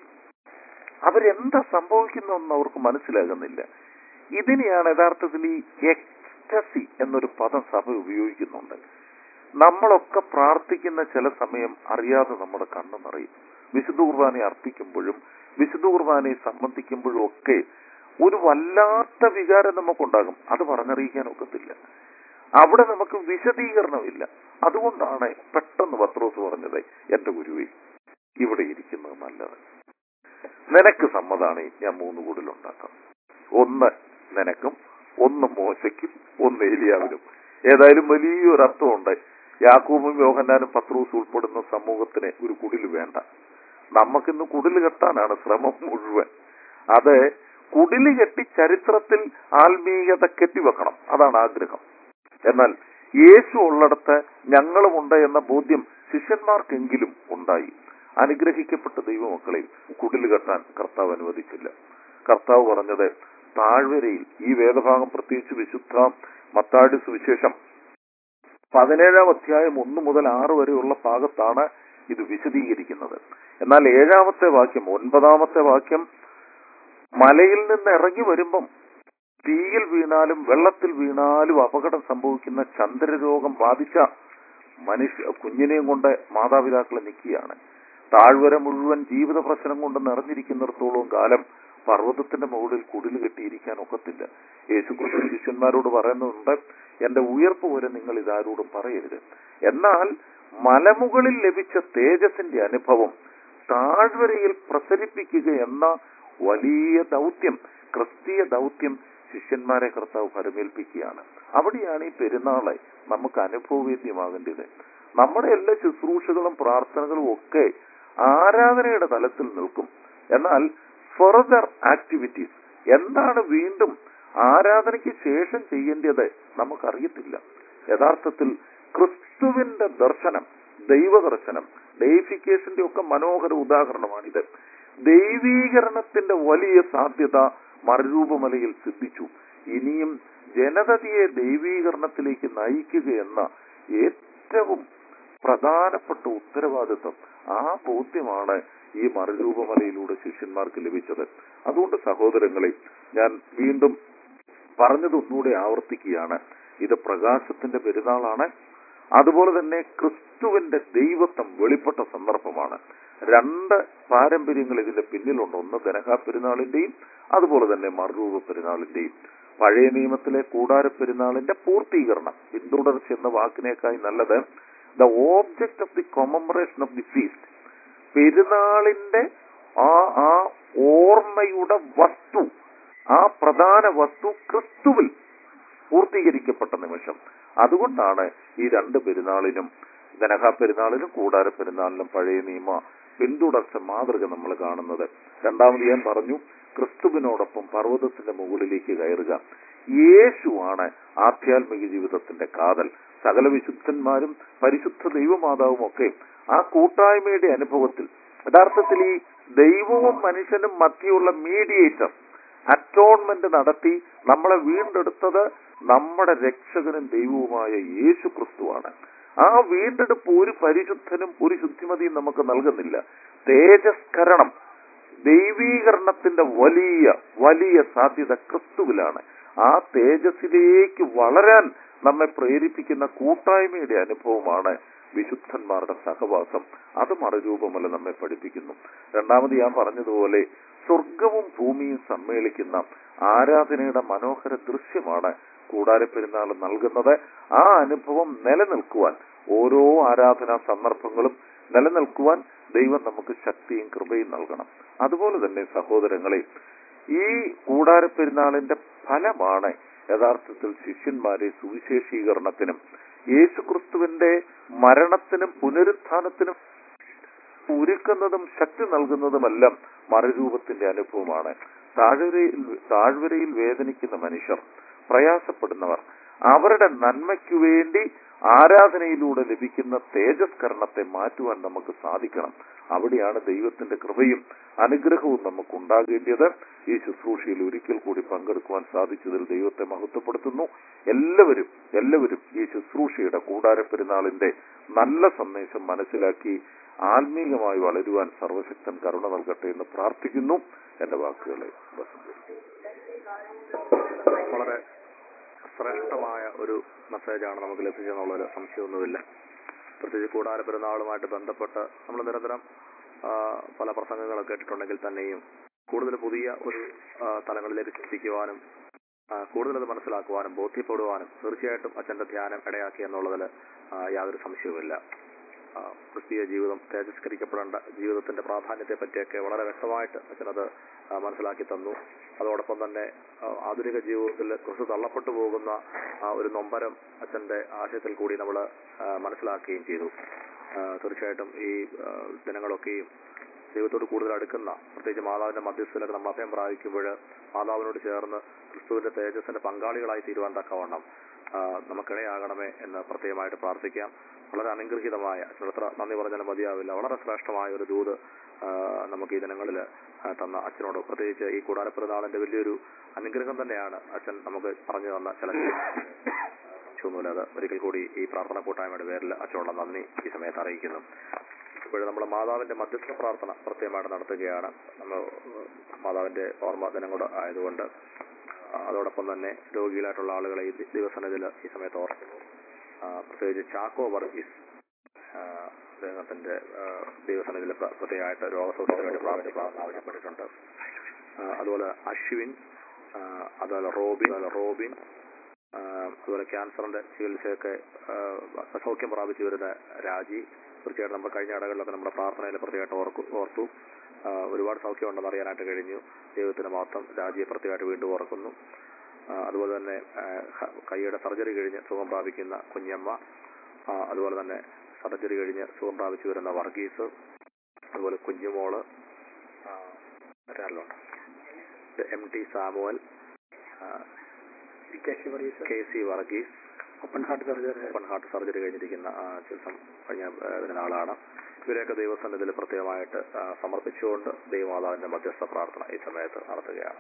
അവരെന്താ സംഭവിക്കുന്നതെന്ന് അവർക്ക് മനസ്സിലാകുന്നില്ല ഇതിനെയാണ് യഥാർത്ഥത്തിൽ ഈ എക്സ്റ്റസി എന്നൊരു പദം സഭ ഉപയോഗിക്കുന്നുണ്ട് നമ്മളൊക്കെ പ്രാർത്ഥിക്കുന്ന ചില സമയം അറിയാതെ നമ്മുടെ കണ്ണു നിറയും വിശുദ്ധ കുർബാനയെ അർപ്പിക്കുമ്പോഴും വിശുദ്ധ കുർബാനയെ സംബന്ധിക്കുമ്പോഴും ഒക്കെ ഒരു വല്ലാത്ത വികാരം നമുക്കുണ്ടാകും അത് പറഞ്ഞറിയിക്കാൻ ഒക്കത്തില്ല അവിടെ നമുക്ക് വിശദീകരണമില്ല അതുകൊണ്ടാണ് പെട്ടെന്ന് പത്രോസ് പറഞ്ഞത് എന്റെ ഗുരുവേ ഇവിടെ ഇരിക്കുന്നത് നല്ലത് നിനക്ക് സമ്മതാണ് ഞാൻ മൂന്ന് കൂടുതലുണ്ടാക്കാം ഒന്ന് നിനക്കും ഒന്ന് മോശയ്ക്കും ഒന്ന് ഏലിയാവിനും ഏതായാലും വലിയൊരു അർത്ഥമുണ്ട് യാക്കൂബും യോഹന്നാനും പത്രോസ് ഉൾപ്പെടുന്ന സമൂഹത്തിന് ഒരു കുടിൽ വേണ്ട നമുക്കിന്ന് കുടിൽ കെട്ടാനാണ് ശ്രമം മുഴുവൻ അത് കുടിൽ കെട്ടി ചരിത്രത്തിൽ ആത്മീയത കെട്ടിവെക്കണം അതാണ് ആഗ്രഹം എന്നാൽ യേശു ഉള്ളിടത്ത് ഞങ്ങളുമുണ്ട് എന്ന ബോധ്യം ശിഷ്യന്മാർക്കെങ്കിലും ഉണ്ടായി അനുഗ്രഹിക്കപ്പെട്ട ദൈവമക്കളെ കുടിൽ കെട്ടാൻ കർത്താവ് അനുവദിച്ചില്ല കർത്താവ് പറഞ്ഞത് താഴ്വരയിൽ ഈ വേദഭാഗം പ്രത്യേകിച്ച് വിശുദ്ധ മത്താടി സുവിശേഷം പതിനേഴാം അധ്യായം ഒന്ന് മുതൽ ആറ് വരെയുള്ള ഭാഗത്താണ് ഇത് വിശദീകരിക്കുന്നത് എന്നാൽ ഏഴാമത്തെ വാക്യം ഒൻപതാമത്തെ വാക്യം മലയിൽ നിന്ന് ഇറങ്ങി വരുമ്പം തീയിൽ വീണാലും വെള്ളത്തിൽ വീണാലും അപകടം സംഭവിക്കുന്ന ചന്ദ്രരോഗം ബാധിച്ച മനുഷ്യ കുഞ്ഞിനെയും കൊണ്ട് മാതാപിതാക്കൾ നിൽക്കുകയാണ് താഴ്വര മുഴുവൻ ജീവിത പ്രശ്നം കൊണ്ട് നിറഞ്ഞിരിക്കുന്നിടത്തോളം കാലം പർവ്വതത്തിന്റെ മുകളിൽ കുടിൽ കെട്ടിയിരിക്കാൻ ഒക്കത്തില്ല യേശുക്രിസ്തു ശിഷ്യന്മാരോട് പറയുന്നുണ്ട് എന്റെ ഉയർപ്പ് വരെ നിങ്ങൾ ഇതാരോടും പറയരുത് എന്നാൽ മലമുകളിൽ ലഭിച്ച തേജസിന്റെ അനുഭവം താഴ്വരയിൽ പ്രസരിപ്പിക്കുക എന്ന വലിയ ദൗത്യം ക്രിസ്തീയ ദൗത്യം ശിഷ്യന്മാരെ കർത്താവ് പരമേൽപ്പിക്കുകയാണ് അവിടെയാണ് ഈ പെരുന്നാളെ നമുക്ക് അനുഭവവേദ്യമാകേണ്ടത് നമ്മുടെ എല്ലാ ശുശ്രൂഷകളും പ്രാർത്ഥനകളും ഒക്കെ ആരാധനയുടെ തലത്തിൽ നിൽക്കും എന്നാൽ ഫർദർ ആക്ടിവിറ്റീസ് എന്താണ് വീണ്ടും ആരാധനയ്ക്ക് ശേഷം ചെയ്യേണ്ടത് നമുക്കറിയത്തില്ല യഥാർത്ഥത്തിൽ ക്രിസ്തുവിന്റെ ദർശനം ദൈവദർശനം ഡെയിഫിക്കേഷന്റെ ഒക്കെ മനോഹര ഉദാഹരണമാണിത് ദൈവീകരണത്തിന്റെ വലിയ സാധ്യത മറുരൂപമലയിൽ സിദ്ധിച്ചു ഇനിയും ജനതയെ ദൈവീകരണത്തിലേക്ക് നയിക്കുക എന്ന ഏറ്റവും പ്രധാനപ്പെട്ട ഉത്തരവാദിത്വം ആ ബോധ്യമാണ് ഈ മറുരൂപമലയിലൂടെ ശിഷ്യന്മാർക്ക് ലഭിച്ചത് അതുകൊണ്ട് സഹോദരങ്ങളെ ഞാൻ വീണ്ടും പറഞ്ഞതൊന്നുകൂടെ ആവർത്തിക്കുകയാണ് ഇത് പ്രകാശത്തിന്റെ പെരുന്നാളാണ് അതുപോലെ തന്നെ ക്രിസ്തുവിന്റെ ദൈവത്വം വെളിപ്പെട്ട സന്ദർഭമാണ് രണ്ട് പാരമ്പര്യങ്ങൾ ഇതിന്റെ പിന്നിലുണ്ട് ഒന്ന് ദനഹാ പെരുന്നാളിന്റെയും അതുപോലെ തന്നെ മറുരൂപ പെരുന്നാളിന്റെയും പഴയ നിയമത്തിലെ കൂടാര പെരുന്നാളിന്റെ പൂർത്തീകരണം പിന്തുടർച്ച എന്ന വാക്കിനേക്കായി നല്ലത് the object of the commemoration of the feast പെരുന്നാളിന്റെ ആ ആ ഓർമ്മയുടെ വസ്തു ആ പ്രധാന വസ്തു ക്രിസ്തുവിൽ പൂർത്തീകരിക്കപ്പെട്ട നിമിഷം അതുകൊണ്ടാണ് ഈ രണ്ട് പെരുന്നാളിനും ഗനഹ പെരുന്നാളിനും കൂടാര പെരുന്നാളിനും പഴയ നിയമ പിന്തുടർച്ച മാതൃക നമ്മൾ കാണുന്നത് രണ്ടാമത് ഞാൻ പറഞ്ഞു ക്രിസ്തുവിനോടൊപ്പം പർവ്വതത്തിന്റെ മുകളിലേക്ക് കയറുക യേശുവാണ് ആധ്യാത്മിക ജീവിതത്തിന്റെ കാതൽ സകല വിശുദ്ധന്മാരും പരിശുദ്ധ ദൈവമാതാവും ഒക്കെ ആ കൂട്ടായ്മയുടെ അനുഭവത്തിൽ യഥാർത്ഥത്തിൽ ഈ ദൈവവും മനുഷ്യനും മധ്യയുള്ള മീഡിയേറ്റർ അറ്റോൺമെന്റ് നടത്തി നമ്മളെ വീണ്ടെടുത്തത് നമ്മുടെ രക്ഷകനും ദൈവവുമായ യേശു ക്രിസ്തുവാണ് ആ വീണ്ടെടുപ്പ് ഒരു പരിശുദ്ധനും ഒരു ശുദ്ധിമതിയും നമുക്ക് നൽകുന്നില്ല തേജസ്കരണം ദൈവീകരണത്തിന്റെ വലിയ വലിയ സാധ്യത ക്രിസ്തുവിലാണ് ആ തേജസ്സിലേക്ക് വളരാൻ നമ്മെ പ്രേരിപ്പിക്കുന്ന കൂട്ടായ്മയുടെ അനുഭവമാണ് വിശുദ്ധന്മാരുടെ സഹവാസം അത് മറുരൂപമല്ല നമ്മെ പഠിപ്പിക്കുന്നു രണ്ടാമത് ഞാൻ പറഞ്ഞതുപോലെ സ്വർഗവും ഭൂമിയും സമ്മേളിക്കുന്ന ആരാധനയുടെ മനോഹര ദൃശ്യമാണ് കൂടാരപ്പെരുന്നാൾ നൽകുന്നത് ആ അനുഭവം നിലനിൽക്കുവാൻ ഓരോ ആരാധനാ സന്ദർഭങ്ങളും നിലനിൽക്കുവാൻ ദൈവം നമുക്ക് ശക്തിയും കൃപയും നൽകണം അതുപോലെ തന്നെ സഹോദരങ്ങളെ ഈ കൂടാരപ്പെരുന്നാളിന്റെ ഫലമാണ് യഥാർത്ഥത്തിൽ ശിഷ്യന്മാരെ സുവിശേഷീകരണത്തിനും യേശുക്രിസ്തുവിന്റെ മരണത്തിനും പുനരുത്ഥാനത്തിനും ഒരുക്കുന്നതും ശക്തി നൽകുന്നതുമെല്ലാം മറുരൂപത്തിന്റെ അനുഭവമാണ് താഴ്വരയിൽ താഴ്വരയിൽ വേദനിക്കുന്ന മനുഷ്യർ പ്രയാസപ്പെടുന്നവർ അവരുടെ നന്മയ്ക്കു വേണ്ടി ആരാധനയിലൂടെ ലഭിക്കുന്ന തേജസ്കരണത്തെ മാറ്റുവാൻ നമുക്ക് സാധിക്കണം അവിടെയാണ് ദൈവത്തിന്റെ കൃപയും അനുഗ്രഹവും നമുക്ക് ഉണ്ടാകേണ്ടത് ഈ ശുശ്രൂഷയിൽ ഒരിക്കൽ കൂടി പങ്കെടുക്കുവാൻ സാധിച്ചതിൽ ദൈവത്തെ മഹത്വപ്പെടുത്തുന്നു എല്ലാവരും എല്ലാവരും ഈ ശുശ്രൂഷയുടെ കൂടാര പെരുന്നാളിന്റെ നല്ല സന്ദേശം മനസ്സിലാക്കി ആത്മീയമായി വളരുവാൻ സർവശക്തൻ കരുണ നൽകട്ടെ എന്ന് പ്രാർത്ഥിക്കുന്നു എന്റെ വാക്കുകളെ ഉപസംഹരിക്കുന്നു. വളരെ ശ്രേഷ്ഠമായ ഒരു മെസ്സേജാണ് നമുക്ക് ലഭിച്ചെന്നുള്ളൊരു സംശയമൊന്നുമില്ല പ്രത്യേകിച്ച് കൂടാര പെരുന്നാളുമായിട്ട് ബന്ധപ്പെട്ട് നമ്മൾ നിരന്തരം ആ, പല പ്രസംഗങ്ങളൊക്കെ കേട്ടിട്ടുണ്ടെങ്കിൽ തന്നെയും കൂടുതൽ പുതിയ ഒരു ആ, തലങ്ങളിലേക്ക് ചിന്തിക്കുവാനും ആ, കൂടുതൽ അത് മനസ്സിലാക്കുവാനും ബോധ്യപ്പെടുവാനും തീർച്ചയായിട്ടും അച്ഛന്റെ ധ്യാനം ഇടയാക്കി എന്നുള്ളതിൽ ആ, യാതൊരു സംശയവുമില്ല ആ, ക്രിസ്തീയ ജീവിതം തേജസ്കരിക്കപ്പെടേണ്ട ജീവിതത്തിന്റെ പ്രാധാന്യത്തെ പറ്റിയൊക്കെ വളരെ വ്യക്തമായിട്ട് അച്ഛനത് ആ, മനസ്സിലാക്കി തന്നു അതോടൊപ്പം തന്നെ ആ, ആധുനിക ജീവിതത്തിൽ ക്രിസ്തു തള്ളപ്പെട്ടു പോകുന്ന ആ ഒരു നൊമ്പരം അച്ഛന്റെ ആശയത്തിൽ കൂടി നമ്മൾ മനസ്സിലാക്കുകയും ചെയ്തു ആ, തീർച്ചയായിട്ടും ഈ ആ, ദിനങ്ങളൊക്കെയും ദൈവത്തോട് കൂടുതൽ അടുക്കുന്ന പ്രത്യേകിച്ച് മാതാവിന്റെ മധ്യസ്ഥയിലൊക്കെ നമ്മൾ അഭയം പ്രാപിക്കുമ്പോൾ മാതാവിനോട് ചേർന്ന് ക്രിസ്തുവിന്റെ തേജസ്സിന്റെ പങ്കാളികളായി തീരുവാൻ തക്കവണ്ണം ആ, നമുക്കിടയാകണമേ എന്ന് പ്രത്യേകമായിട്ട് പ്രാർത്ഥിക്കാം വളരെ അനുഗ്രഹീതമായ അച്ഛനത്ര നന്ദി പറഞ്ഞാലും മതിയാവില്ല വളരെ ശ്രേഷ്ഠമായ ഒരു ദൂത് ആ, നമുക്ക് ഈ ദിനങ്ങളിൽ തന്ന അച്ഛനോട് പ്രത്യേകിച്ച് ഈ കൂടാരപ്പെരുന്നാളിന്റെ വലിയൊരു അനുഗ്രഹം തന്നെയാണ് അച്ഛൻ നമുക്ക് പറഞ്ഞു തന്ന ചില സംശയമൊന്നുമില്ല അത് ഒരിക്കൽ കൂടി ഈ പ്രാർത്ഥന കൂട്ടായ്മയുടെ പേരിൽ അച്ഛനോട് നന്ദി ഈ സമയത്ത് അറിയിക്കുന്നു ഇപ്പോഴും നമ്മൾ മാതാവിന്റെ മധ്യസ്ഥ പ്രാർത്ഥന പ്രത്യേകമായിട്ട് നടത്തുകയാണ് നമ്മൾ മാതാവിന്റെ ഓർമ്മ ദിനം കൂടെ ആയതുകൊണ്ട് ആ, അതോടൊപ്പം തന്നെ രോഗികളായിട്ടുള്ള ആളുകളെ ഈ ദി- ദിവസനത്തിൽ ഈ സമയത്ത് ഓർക്കുന്നു ആ, പ്രത്യേകിച്ച് ചാക്കോ വർഗീസ് ആ, അദ്ദേഹത്തിന്റെ ആ, ദൈവസന്നിധിയിൽ പ്ര- പ്രത്യേകമായിട്ട് രോഗസൗഖ്യത്തിന് വേണ്ടി പ്രാർത്ഥിക്കാൻ ആവശ്യപ്പെട്ടിട്ടുണ്ട് ആ, അതുപോലെ അശ്വിൻ ആ, അതുപോലെ റോബിൻ അതുപോലെ റോബിൻ ആ, അതുപോലെ ക്യാൻസറിന്റെ ചികിത്സയൊക്കെ ആ, സൗഖ്യം പ്രാപിച്ചു വരുന്ന രാജി തീർച്ചയായിട്ടും നമ്മൾ കഴിഞ്ഞ ഇടങ്ങളിലൊക്കെ നമ്മുടെ പ്രാർത്ഥനയിൽ പ്രത്യേകമായിട്ട് ഓർക്കു ഓർത്തു ആ, ഒരുപാട് സൗഖ്യമുണ്ടെന്ന് അറിയാനായിട്ട് കഴിഞ്ഞു ദൈവത്തിന് മാത്രം രാജിയെ പ്രത്യേകമായിട്ട് വീണ്ടും ഓർക്കുന്നു ആ, അതുപോലെ തന്നെ ആ, ഹ- കൈയുടെ സർജറി കഴിഞ്ഞ് സുഖം പ്രാപിക്കുന്ന കുഞ്ഞമ്മ ആ, അതുപോലെ തന്നെ സർജറി കഴിഞ്ഞ് സുഖം പ്രാപിച്ചു വരുന്ന വർഗീസ് അതുപോലെ കുഞ്ഞുമോള് ആ, മറ്റാരെല്ലാം ഉണ്ട്? എം ടി സാമുവൽ ആ, K C Varghese open heart surgery open heart surgery കഴിഞ്ഞിരിക്കുന്ന ആ, ചികിത്സം കഴിഞ്ഞ ആ, ഇതിന് ആളാണ് ഇവരെയൊക്കെ ദൈവസന്നിധിയിൽ പ്രത്യേകമായിട്ട് ആ, സമർപ്പിച്ചുകൊണ്ട് ദൈവമാതാവിന്റെ മധ്യസ്ഥ പ്രാർത്ഥന ഈ സമയത്ത് നടത്തുകയാണ്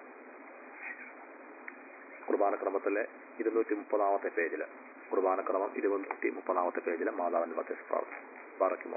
കുർബാനക്രമത്തിലെ ഇരുന്നൂറ്റി മുപ്പതാമത്തെ പേജില് കുർബാനക്രമം ഇരുന്നൂറ്റി മുപ്പതാമത്തെ പേജിലെ മാതാവിന്റെ മധ്യസ്ഥ പ്രാർത്ഥന പറയ്ക്കുമോ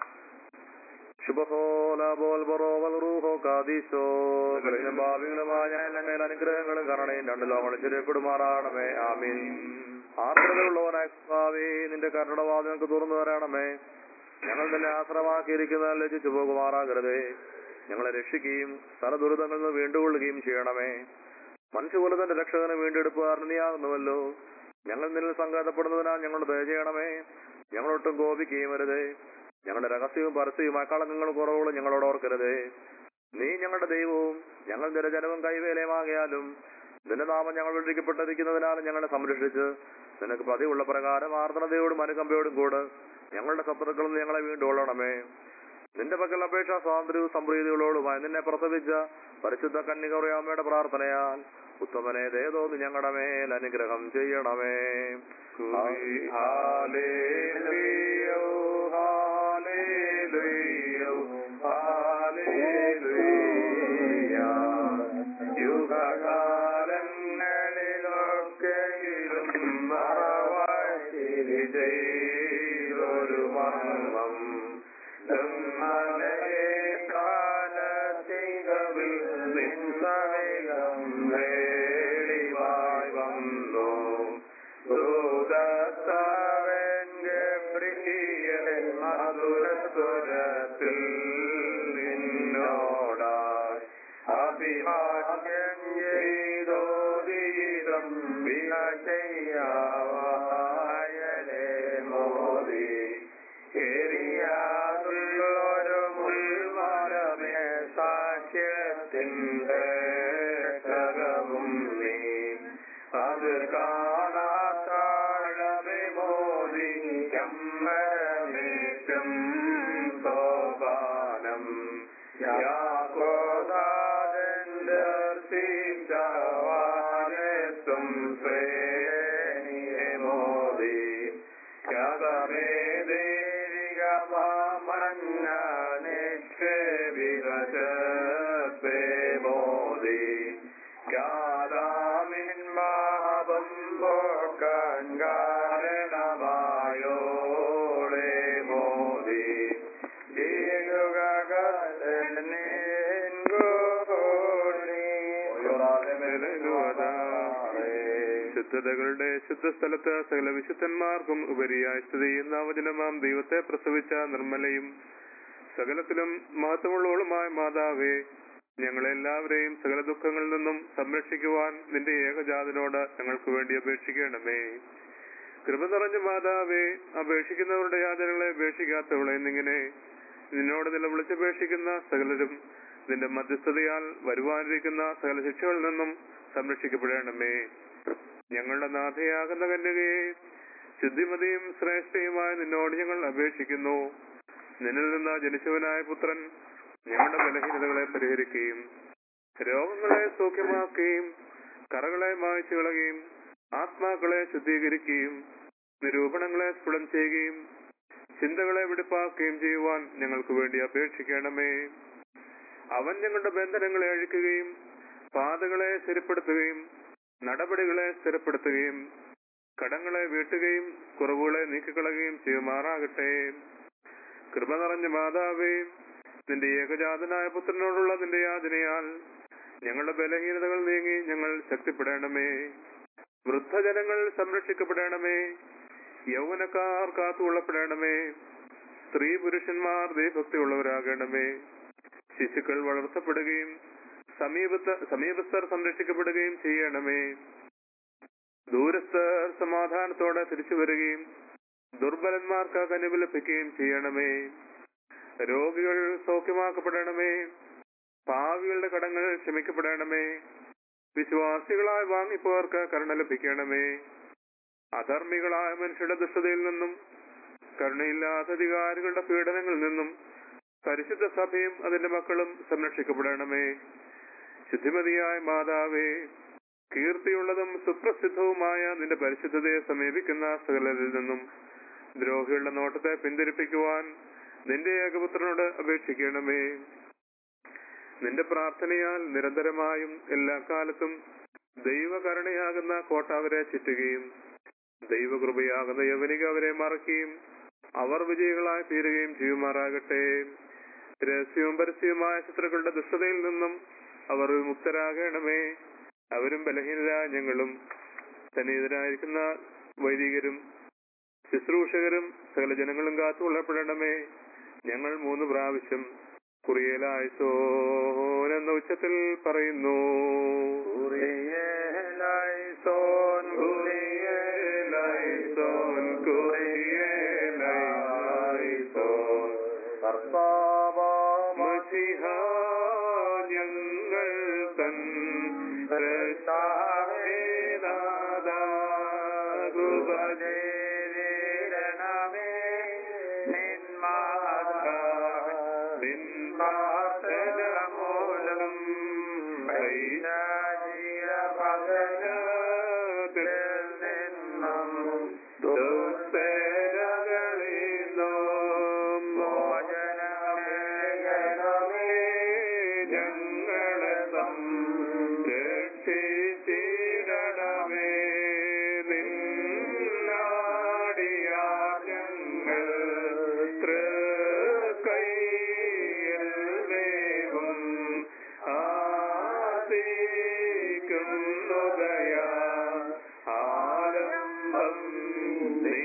ഭാവികളുമായ ഞങ്ങൾ അനുഗ്രഹങ്ങളും കരണയും രണ്ടു ലോകങ്ങളും ശരിയപ്പെടുമാറാണമേ ആമീൻ ആർദ്രതയുള്ളവനായ ഭാവി നിന്റെ കരുണയുടെ വാതിൽ ഞങ്ങൾക്ക് തുറന്നു തരണമേ ഞങ്ങൾ നിന്നെ ആശ്രമാക്കിയിരിക്കുന്ന ലജിച്ചു പോകുമാറാകരുതേ ഞങ്ങളെ രക്ഷിക്കുകയും സ്ഥല ദുരിതങ്ങളിൽ നിന്ന് വീണ്ടുകൊള്ളുകയും ചെയ്യണമേ മനുഷ്യകുലത്തിന്റെ രക്ഷകന് വീണ്ടെടുപ്പുകാരൻ നീയാകുന്നുവല്ലോ ഞങ്ങൾ നിന്നിൽ സങ്കേതപ്പെടുന്നതിനാൽ ഞങ്ങളോട് ദയ ചെയ്യണമേ ഞങ്ങളൊട്ടും കോപിക്കുകയും വരുതേ ഞങ്ങളുടെ രഹസ്യവും പരസ്യവുമായ കളങ്കങ്ങളും കുറവുകളും ഞങ്ങളോട് ഓർക്കരുതേ നീ ഞങ്ങളുടെ ദൈവവും ഞങ്ങൾ നിരജനവും കൈവേലയുമാകിയാലും നിന്റെ നാമം ഞങ്ങൾ വിളിക്കപ്പെട്ടിരിക്കുന്നതിനാലും ഞങ്ങളെ സംരക്ഷിച്ച് നിനക്ക് പതിവുള്ള പ്രകാരം ആർദ്രതയോടും അനുകമ്പയോടും കൂടെ ഞങ്ങളുടെ ശത്രുക്കളിൽ നിന്ന് ഞങ്ങളെ വീണ്ടുകൊള്ളണമേ നിന്റെ പക്കൽ അപേക്ഷ സ്വാതന്ത്ര്യവും സംപ്രീതികളോടുമായി നിന്നെ പ്രസവിച്ച പരിശുദ്ധ കന്യകറിയാമ്മയുടെ പ്രാർത്ഥനയാൽ ഉത്തമനെ ദേതോന്ന് ഞങ്ങളുടെ മേൽ അനുഗ്രഹം ചെയ്യണമേ ഹാലേലുയ്യോ, ഹാലേലുയ്യോ, ഹാലേലുയ്യ. യുഗകാലങ്ങളിലൊക്കെയിലും മറവാഴ്ചിരി ചെയ്തൊരു മർമ്മം ബ്രഹ്മലയെ കാലത്തികവിൽ നിൻസവിധം വേളിവായി വന്നു ഭൂതത്താവെന്റെ പ്രിയൻ മധുരസ്വരത്തിൽ നിന്നോടായി അഭിവാദ്യം ചെയ്തോ ദീതം വിനശയ്യാവായലേ മോദി എരിയാതുള്ളൊരു മുൾമരമേ സാക്ഷ്യത്തിൻ്റെ കകവും നീ അത് കാണാത്താഴമേ മോദി കമ്മരമേറ്റം സോപാനം യാക്കോദാദർശിച്ചവാനെത്തും ശ്രേണിയെ മോദി കഥമേ ദേവിക മാമന്ന നിക്ഷേപികേ മോദി യാതാമിൻ മാപം പോക്കാൻ കാരണമായോളെ മോദി ശുദ്ധതകളുടെ ശുദ്ധസ്ഥലത്ത് സകല വിശുദ്ധന്മാർക്കും ഉപരിയായി സ്ഥിതി ചെയ്യുന്ന വചനമാം ദൈവത്തെ പ്രസവിച്ച നിർമ്മലയും സകലത്തിലും മഹത്വമുള്ളവളുമായ മാതാവേ ഞങ്ങളെല്ലാവരെയും സകല ദുഃഖങ്ങളിൽ നിന്നും സംരക്ഷിക്കുവാൻ നിന്റെ ഏകജാതനോട് ഞങ്ങൾക്ക് വേണ്ടി അപേക്ഷിക്കണമേ കൃപ നിറഞ്ഞ മാതാവേ അപേക്ഷിക്കുന്നവരുടെ യാതനകളെ അപേക്ഷിക്കാത്തവളെ എന്നിങ്ങനെ നിന്നോട് നിലവിളിച്ചപേക്ഷിക്കുന്ന സകലരും നിന്റെ മധ്യസ്ഥതയാൽ വരുവാനിരിക്കുന്ന സകല ശിക്ഷകളിൽ നിന്നും സംരക്ഷിക്കപ്പെടണമേ ഞങ്ങളുടെ നാഥയാകുന്ന കന്യകയെ ശുദ്ധിമതിയും ശ്രേഷ്ഠയുമായ നിന്നോട് ഞങ്ങൾ അപേക്ഷിക്കുന്നു നിന്നിൽ നിന്ന് ജനിച്ചവനായ പുത്രൻ ഞങ്ങളുടെ ബലഹീനതകളെ പരിഹരിക്കുകയും രോഗങ്ങളെ സൗഖ്യമാക്കുകയും കറകളെ മായ്ച്ചു കളയുകയും ആത്മാക്കളെ ശുദ്ധീകരിക്കുകയും നിരൂപണങ്ങളെ സ്ഫുടം ചെയ്യുകയും ചിന്തകളെ വെടിപ്പാക്കുകയും ചെയ്യുവാൻ ഞങ്ങൾക്ക് വേണ്ടി അപേക്ഷിക്കണമേ അവൻ ഞങ്ങളുടെ ബന്ധനങ്ങളെ അഴിക്കുകയും പാതകളെ സ്ഥിരപ്പെടുത്തുകയും നടപടികളെ സ്ഥിരപ്പെടുത്തുകയും കടങ്ങളെ വീട്ടുകയും കുറവുകളെ നീക്കിക്കളയുകയും ചെയ്യുമാറാകട്ടെ കൃപ നിറഞ്ഞ മാതാവേ നിന്റെ ഏകജാതനായ പുത്രനോടുള്ള നിന്റെ യാതനയാൽ ഞങ്ങളുടെ ബലഹീനതകൾ നീങ്ങി ഞങ്ങൾ ശക്തിപ്പെടണമേ വൃദ്ധജനങ്ങൾ സംരക്ഷിക്കപ്പെടണമേ യൗവനക്കാർ കാത്തുകൊള്ളപ്പെടണമേ സ്ത്രീ പുരുഷന്മാർ ദൈവഭക്തിയുള്ളവരാകണമേ ശിശുക്കൾ വളർത്തപ്പെടുകയും സമീപത്ത് സമീപസ്ഥർ സംരക്ഷിക്കപ്പെടുകയും ചെയ്യണമേ ദൂരസ്ഥർ സമാധാനത്തോടെ തിരിച്ചു വരികയും ദുർബലന്മാർക്ക് കനിവ് ലഭിക്കുകയും ചെയ്യണമേ രോഗികൾ സൗഖ്യമാക്കപ്പെടണമേ പാവികളുടെ കടങ്ങൾ ക്ഷമിക്കപ്പെടണമേ വിശ്വാസികളായി വാങ്ങിപ്പോർക്ക് കരുണ ലഭിക്കണമേ അധർമ്മികളായ മനുഷ്യരുടെ ദുഷ്ടതയിൽ നിന്നും കരുണയില്ലാത്ത അധികാരികളുടെ പീഡനങ്ങളിൽ നിന്നും പരിശുദ്ധ സഭയും അതിന്റെ മക്കളും സംരക്ഷിക്കപ്പെടണമേ ശുദ്ധിമതിയായ മാതാവേ കീർത്തിയുള്ളതും സുപ്രസിദ്ധവുമായ നിന്റെ പരിശുദ്ധതയെ സമീപിക്കുന്ന സകലരിൽ നിന്നും ദ്രോഹികളുടെ നോട്ടത്തെ പിന്തിരിപ്പിക്കുവാൻ നിന്റെ ഏകപുത്രനോട് അപേക്ഷിക്കണമേ നിന്റെ പ്രാർത്ഥനയാൽ നിരന്തരമായും എല്ലാ കാലത്തും ദൈവകരുണയാകുന്ന കോട്ട അവരെ ചുറ്റുകയും ദൈവകൃപയാകുന്ന യവനിക അവരെ മറക്കുകയും അവർ വിജയികളായി തീരുകയും ചെയ്യുമാറാകട്ടെ രഹസ്യവും പരസ്യവുമായ ശത്രുക്കളുടെ ദുഷ്ടതയിൽ നിന്നും അവർ മുക്തരാകണമേ അവരും ബലഹീനരായ ഞങ്ങളും തന്നെതിരായിരിക്കുന്ന വൈദികരും ശുശ്രൂഷകരും സകല ജനങ്ങളും കാത്തുകൊള്ളപ്പെടണമേ ഞങ്ങൾ മൂന്ന് പ്രാവശ്യം കുറിയലായിസോൻ എന്ന ഉച്ചത്തിൽ പറയുന്നു കുറിയലായിസോൻ കുറിയലായിസോൻ കുറിയലായിസോൻ മസിഹ ഞങ്ങൾ തൻ കൃപജേരണമേ നിൻപാർത്തനമൂലം പൈശാചിക പതനത്തിൽ നിന്നും ദുസ്സരകളിലും മോചനമേകണമേ ഞങ്ങളെ രക്ഷിച്ചിടണമേ നിന്നാടിയാ ഞങ്ങൾ തൃക്കൈയിൽ വേവും ആസിക്കുന്നുകയാ ആലംബം നീ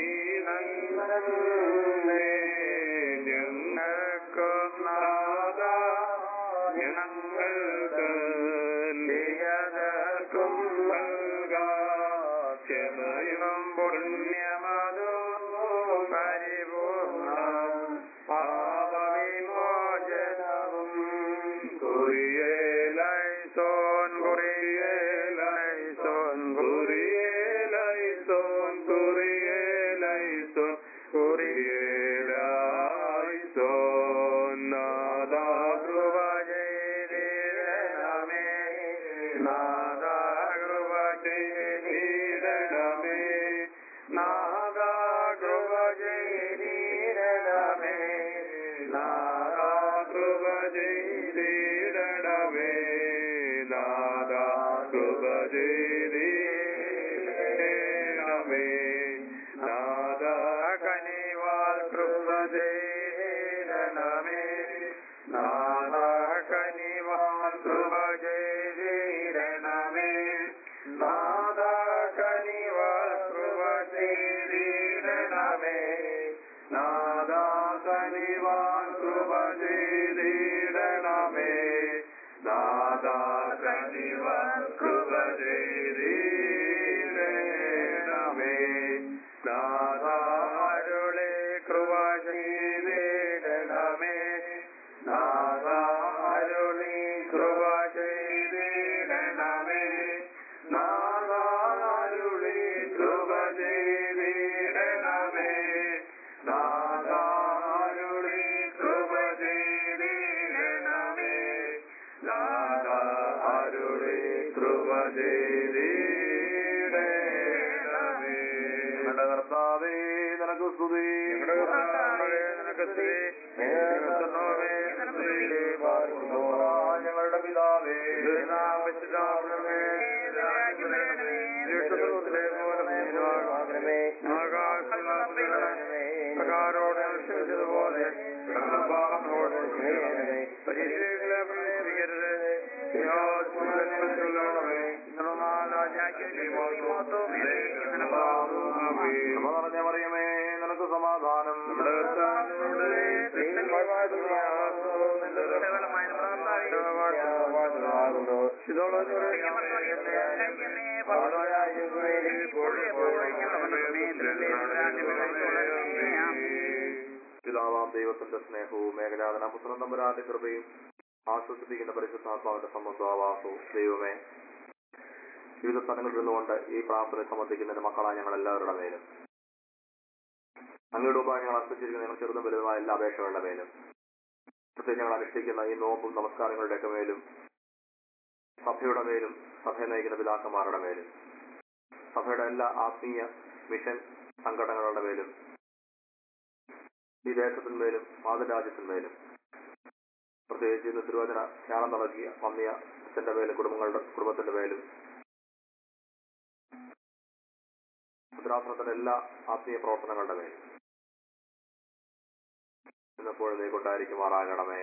നന്നേ ഞങ്ങൾക്കും നാദാ ഞങ്ങൾക്ക് നിയതർക്കും ക്ഷമയും പുണ്യമതോ പരിപൂർണം പാപവിമോചനവും കുറിയേലൈസോൻ കുറിയേലൈസോൻ കുറിയേലൈസോൻ കുറിയേലൈസോൻ കുറിയേലൈസോൻ നാദാ കൃപ ചെയ്തിടണമേ നാദാ കൃപ ചെയ്തിടണമേ നാദാ കൃപ ചെയ്തിടണമേ നാദാ കൃപ ചെയ്തിടണമേ നാദാ കൃപ ചെയ്തിടണമേ നാദാ കനിവാൽ കൃപ ചെയ്തിടണമേ നാദാ കനിവാൽ കൃപ ചെയ്തിടണമേ നാദാ കനിവാൽ കൃപ ചെയ്തിടണമേ നാദാ കനിവാൽ കൃപ ചെയ്തിടണമേ നാദാ കനിവാൽ കൃപ ചെയ്തിടണമേ നാദാരുളെ കൃപ ചെയ്തിടണമേ നാദാരുളി കൃപ ചെയ്തിടണമേ നാദാരുളി കൃപ ചെയ്തിടണമേ നാദാരുളി കൃപ ചെയ്തിടണമേ നാദാരുളി കൃപ ചെയ്തിടണമേ ഞങ്ങളുടെ കർത്താവേ നിനക്ക് സ്തുതി ഞങ്ങളുടെ കർത്താവേ, നിനക്ക് സ്തുതി. കർത്താവേ, നിനക്ക് സ്തുതി. ഞങ്ങളുടെ പിതാവേ നാം വിശുദ്ധാത്മമേ, രാജ്യം വരണമേ, ദൈവത്തിലെ പോലെ ഭൂമിയിലുമാകണമേ. ആകാശത്തിലെ പ്രകാരോട് അനുസരിച്ചതുപോലെ ഞങ്ങളുടെ പാപങ്ങളോട് ക്ഷമിക്കണമേ. പരീക്ഷകളെ പ്രവേശിക്കരുത്. യാതൊരുവിധത്തിലുള്ളവരെ നിർമ്മാണ നന്മ നിറഞ്ഞ മറിയമേ നിനക്ക് സമാധാനം നമ്മുടെ കർത്താവിനോട് പ്രിയങ്കരമായ ദുർയാസവും നിന്റെ രക്ഷകരമായ പ്രാർത്ഥനയാകുന്നു. ഇതോടൊപ്പം പിതാവാം ദൈവത്തിന്റെ സ്നേഹവും മേഘനാഥന പുത്രൻ തമ്പുരാന്റെ കൃപയും ആശ്വസിപ്പിക്കുന്ന പരിശുദ്ധാത്മാവിന്റെ സംബന്ധവാസവും ദൈവമേ വിവിധ സ്ഥലങ്ങളിൽ നിന്നുകൊണ്ട് ഈ പ്രാർത്ഥന സംബന്ധിക്കുന്നതിന് മക്കളായ ഞങ്ങൾ എല്ലാവരുടെ മേലും അങ്ങയുടെ ഉപായം ഞങ്ങൾ അർപ്പിച്ചിരിക്കുന്ന ഞങ്ങൾ ചെറുതും വലുതുമായ എല്ലാ അപേക്ഷകളുടെ മേലും പ്രത്യേകം ഞങ്ങൾ അനുഷ്ഠിക്കുന്ന ഈ നോമ്പും നമസ്കാരങ്ങളുടെയൊക്കെ മേലും സഭയുടെ മേലും സഭയെ നയിക്കുന്ന പിതാക്കന്മാരുടെ മേലും സഭയുടെ എല്ലാ ആത്മീയ മിഷൻ സംഘടനകളുടെ മേലും ഈ ദേശത്തിന്മേലും മാതൃരാജ്യത്തിന്മേലും പ്രത്യേകിച്ച് ഇന്ന് തിരുവചന ധ്യാനം നടത്തിയ വന്നിയ അച്ഛന്റെ മേലും കുടുംബങ്ങളുടെ കുടുംബത്തിന്റെ മേലും ഭദ്രാസനത്തിന്റെ എല്ലാ ആത്മീയ പ്രവർത്തനങ്ങളുടെ മേലും ഇന്നെപ്പോഴും നീ കൊണ്ടായിരിക്കുമാറാകണമേ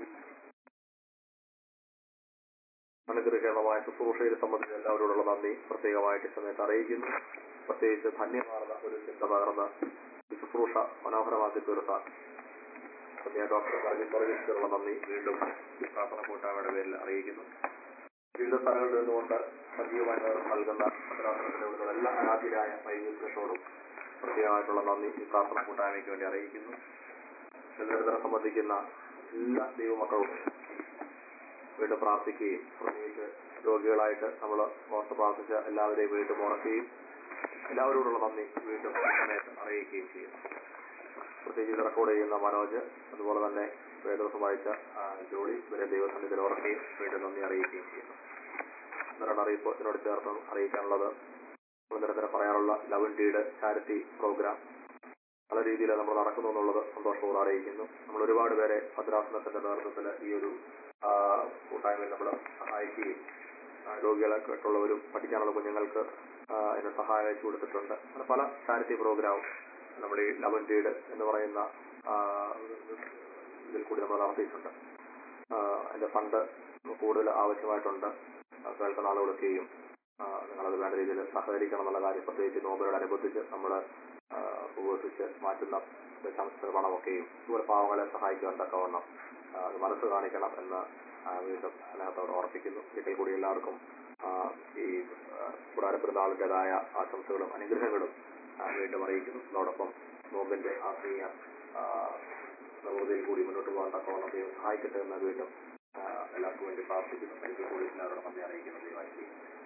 അനുഗ്രഹീതമായ ശുശ്രൂഷയിൽ സംബന്ധിച്ച എല്ലാവരോടുള്ള നന്ദി പ്രത്യേകമായിട്ട് ഈ സമയത്ത് അറിയിക്കുന്നു പ്രത്യേകിച്ച് ധന്യമാർന്ന ഒരു ചിന്ത പകർന്ന് ഈ ശുശ്രൂഷ മനോഹരമാക്കി തീർത്ത പ്രത്യേക ഡോക്ടർ സർവീസിലുള്ള നന്ദി വീണ്ടും ഈ പ്രാർത്ഥന കൂട്ടായ്മയുടെ പേരിൽ അറിയിക്കുന്നു വിവിധ സ്ഥലങ്ങളിൽ നിന്നുകൊണ്ട് സജീവമായി നേതൃത്വം നൽകുന്ന ഭദ്രാസനത്തിലുള്ള എല്ലാ അനാഥിരായ വൈദ്യുതികളോടും പ്രത്യേകമായിട്ടുള്ള നന്ദി ഈ പ്രാർത്ഥന കൂട്ടായ്മയ്ക്ക് വേണ്ടി അറിയിക്കുന്നു നിരന്തരം സംബന്ധിക്കുന്ന എല്ലാ ദൈവമക്കളും വീണ്ടും പ്രാർത്ഥിക്കുകയും പ്രത്യേകിച്ച് രോഗികളായിട്ട് നമ്മൾ ഓർത്ത് പ്രാർത്ഥിച്ച എല്ലാവരെയും വീണ്ടും ഓർക്കുകയും എല്ലാവരോടുള്ള നന്ദി വീണ്ടും ഈ സമയത്ത് അറിയിക്കുകയും ചെയ്യുന്നു പ്രത്യേകിച്ച് ഇത് റെക്കോർഡ് ചെയ്യുന്ന മനോജ് അതുപോലെ തന്നെ വേദോസം വായിച്ച ആ, ജോളി ഇവരെ ദൈവസന്നിധിയിൽ ഓർക്കുകയും വീണ്ടും നന്ദി അറിയിക്കുകയും ചെയ്യുന്നു എന്നൊരു അറിയിപ്പ് ഇതിനോട് ചേർത്ത് അറിയിക്കാനുള്ളത് നമ്മൾ നിരന്തരം പറയാനുള്ള ലവൻ ഡീഡ് ചാരിറ്റി പ്രോഗ്രാം പല രീതിയിൽ നമ്മൾ നടക്കുന്നു എന്നുള്ളത് സന്തോഷപൂർവ്വം അറിയിക്കുന്നു നമ്മൾ ഒരുപാട് പേരെ ഭദ്രാസനത്തിന്റെ നേതൃത്വത്തിൽ ഈ ഒരു ആ, കൂട്ടായ്മയിൽ നമ്മൾ സഹായിക്കുകയും ആ, രോഗികളൊക്കെ ആയിട്ടുള്ളവരും പഠിക്കാനുള്ള കുഞ്ഞുങ്ങൾക്ക് ആ, അതിന് സഹായം അയച്ചു കൊടുത്തിട്ടുണ്ട് അങ്ങനെ പല ചാരിറ്റി പ്രോഗ്രാമും നമ്മൾ ഈ ലവൻ ഡീഡ് എന്ന് പറയുന്ന ആ, ഇതിൽ കൂടി നമ്മൾ നടത്തിയിട്ടുണ്ട് ആ, അതിന്റെ ഫണ്ട് കൂടുതൽ ആവശ്യമായിട്ടുണ്ട് ആ, കേൾക്കുന്ന ആളുകളൊക്കെയും ആ, നിങ്ങളത് വേണ്ട രീതിയിൽ സഹകരിക്കണം എന്നുള്ള കാര്യം പ്രത്യേകിച്ച് നോമ്പലിനോടനുബന്ധിച്ച് നമ്മൾ ഉപവസിച്ച് മാറ്റുന്ന ദശാംശ പണമൊക്കെയും ഇതുപോലെ പാവങ്ങളെ സഹായിക്കാൻ തക്കവണ്ണം ആ, അത് മനസ്സ് കാണിക്കണം എന്ന് ആ, വീണ്ടും സ്നേഹത്തോട് ഓർപ്പിക്കുന്നു ഒരിക്കൽ കൂടി എല്ലാവർക്കും ആ, ഈ പുരാരപ്പെരുന്നാളിൻ്റെതായ ആശംസകളും അനുഗ്രഹങ്ങളും ആ, വീണ്ടും അറിയിക്കുന്നു അതോടൊപ്പം നോമ്പിന്റെ ആത്മീയ ആ, പ്രവൃത്തിയിൽ കൂടി മുന്നോട്ട് പോകാൻ തക്കവണ്ണം ദൈവം സഹായിക്കട്ടെ എന്ന് വീണ്ടും ആ, എല്ലാവർക്കും വേണ്ടി പ്രാർത്ഥിക്കുന്നു ഒരിക്കൽ കൂടി എല്ലാവരോടും നന്ദി അറിയിക്കുന്നു ദൈവമായി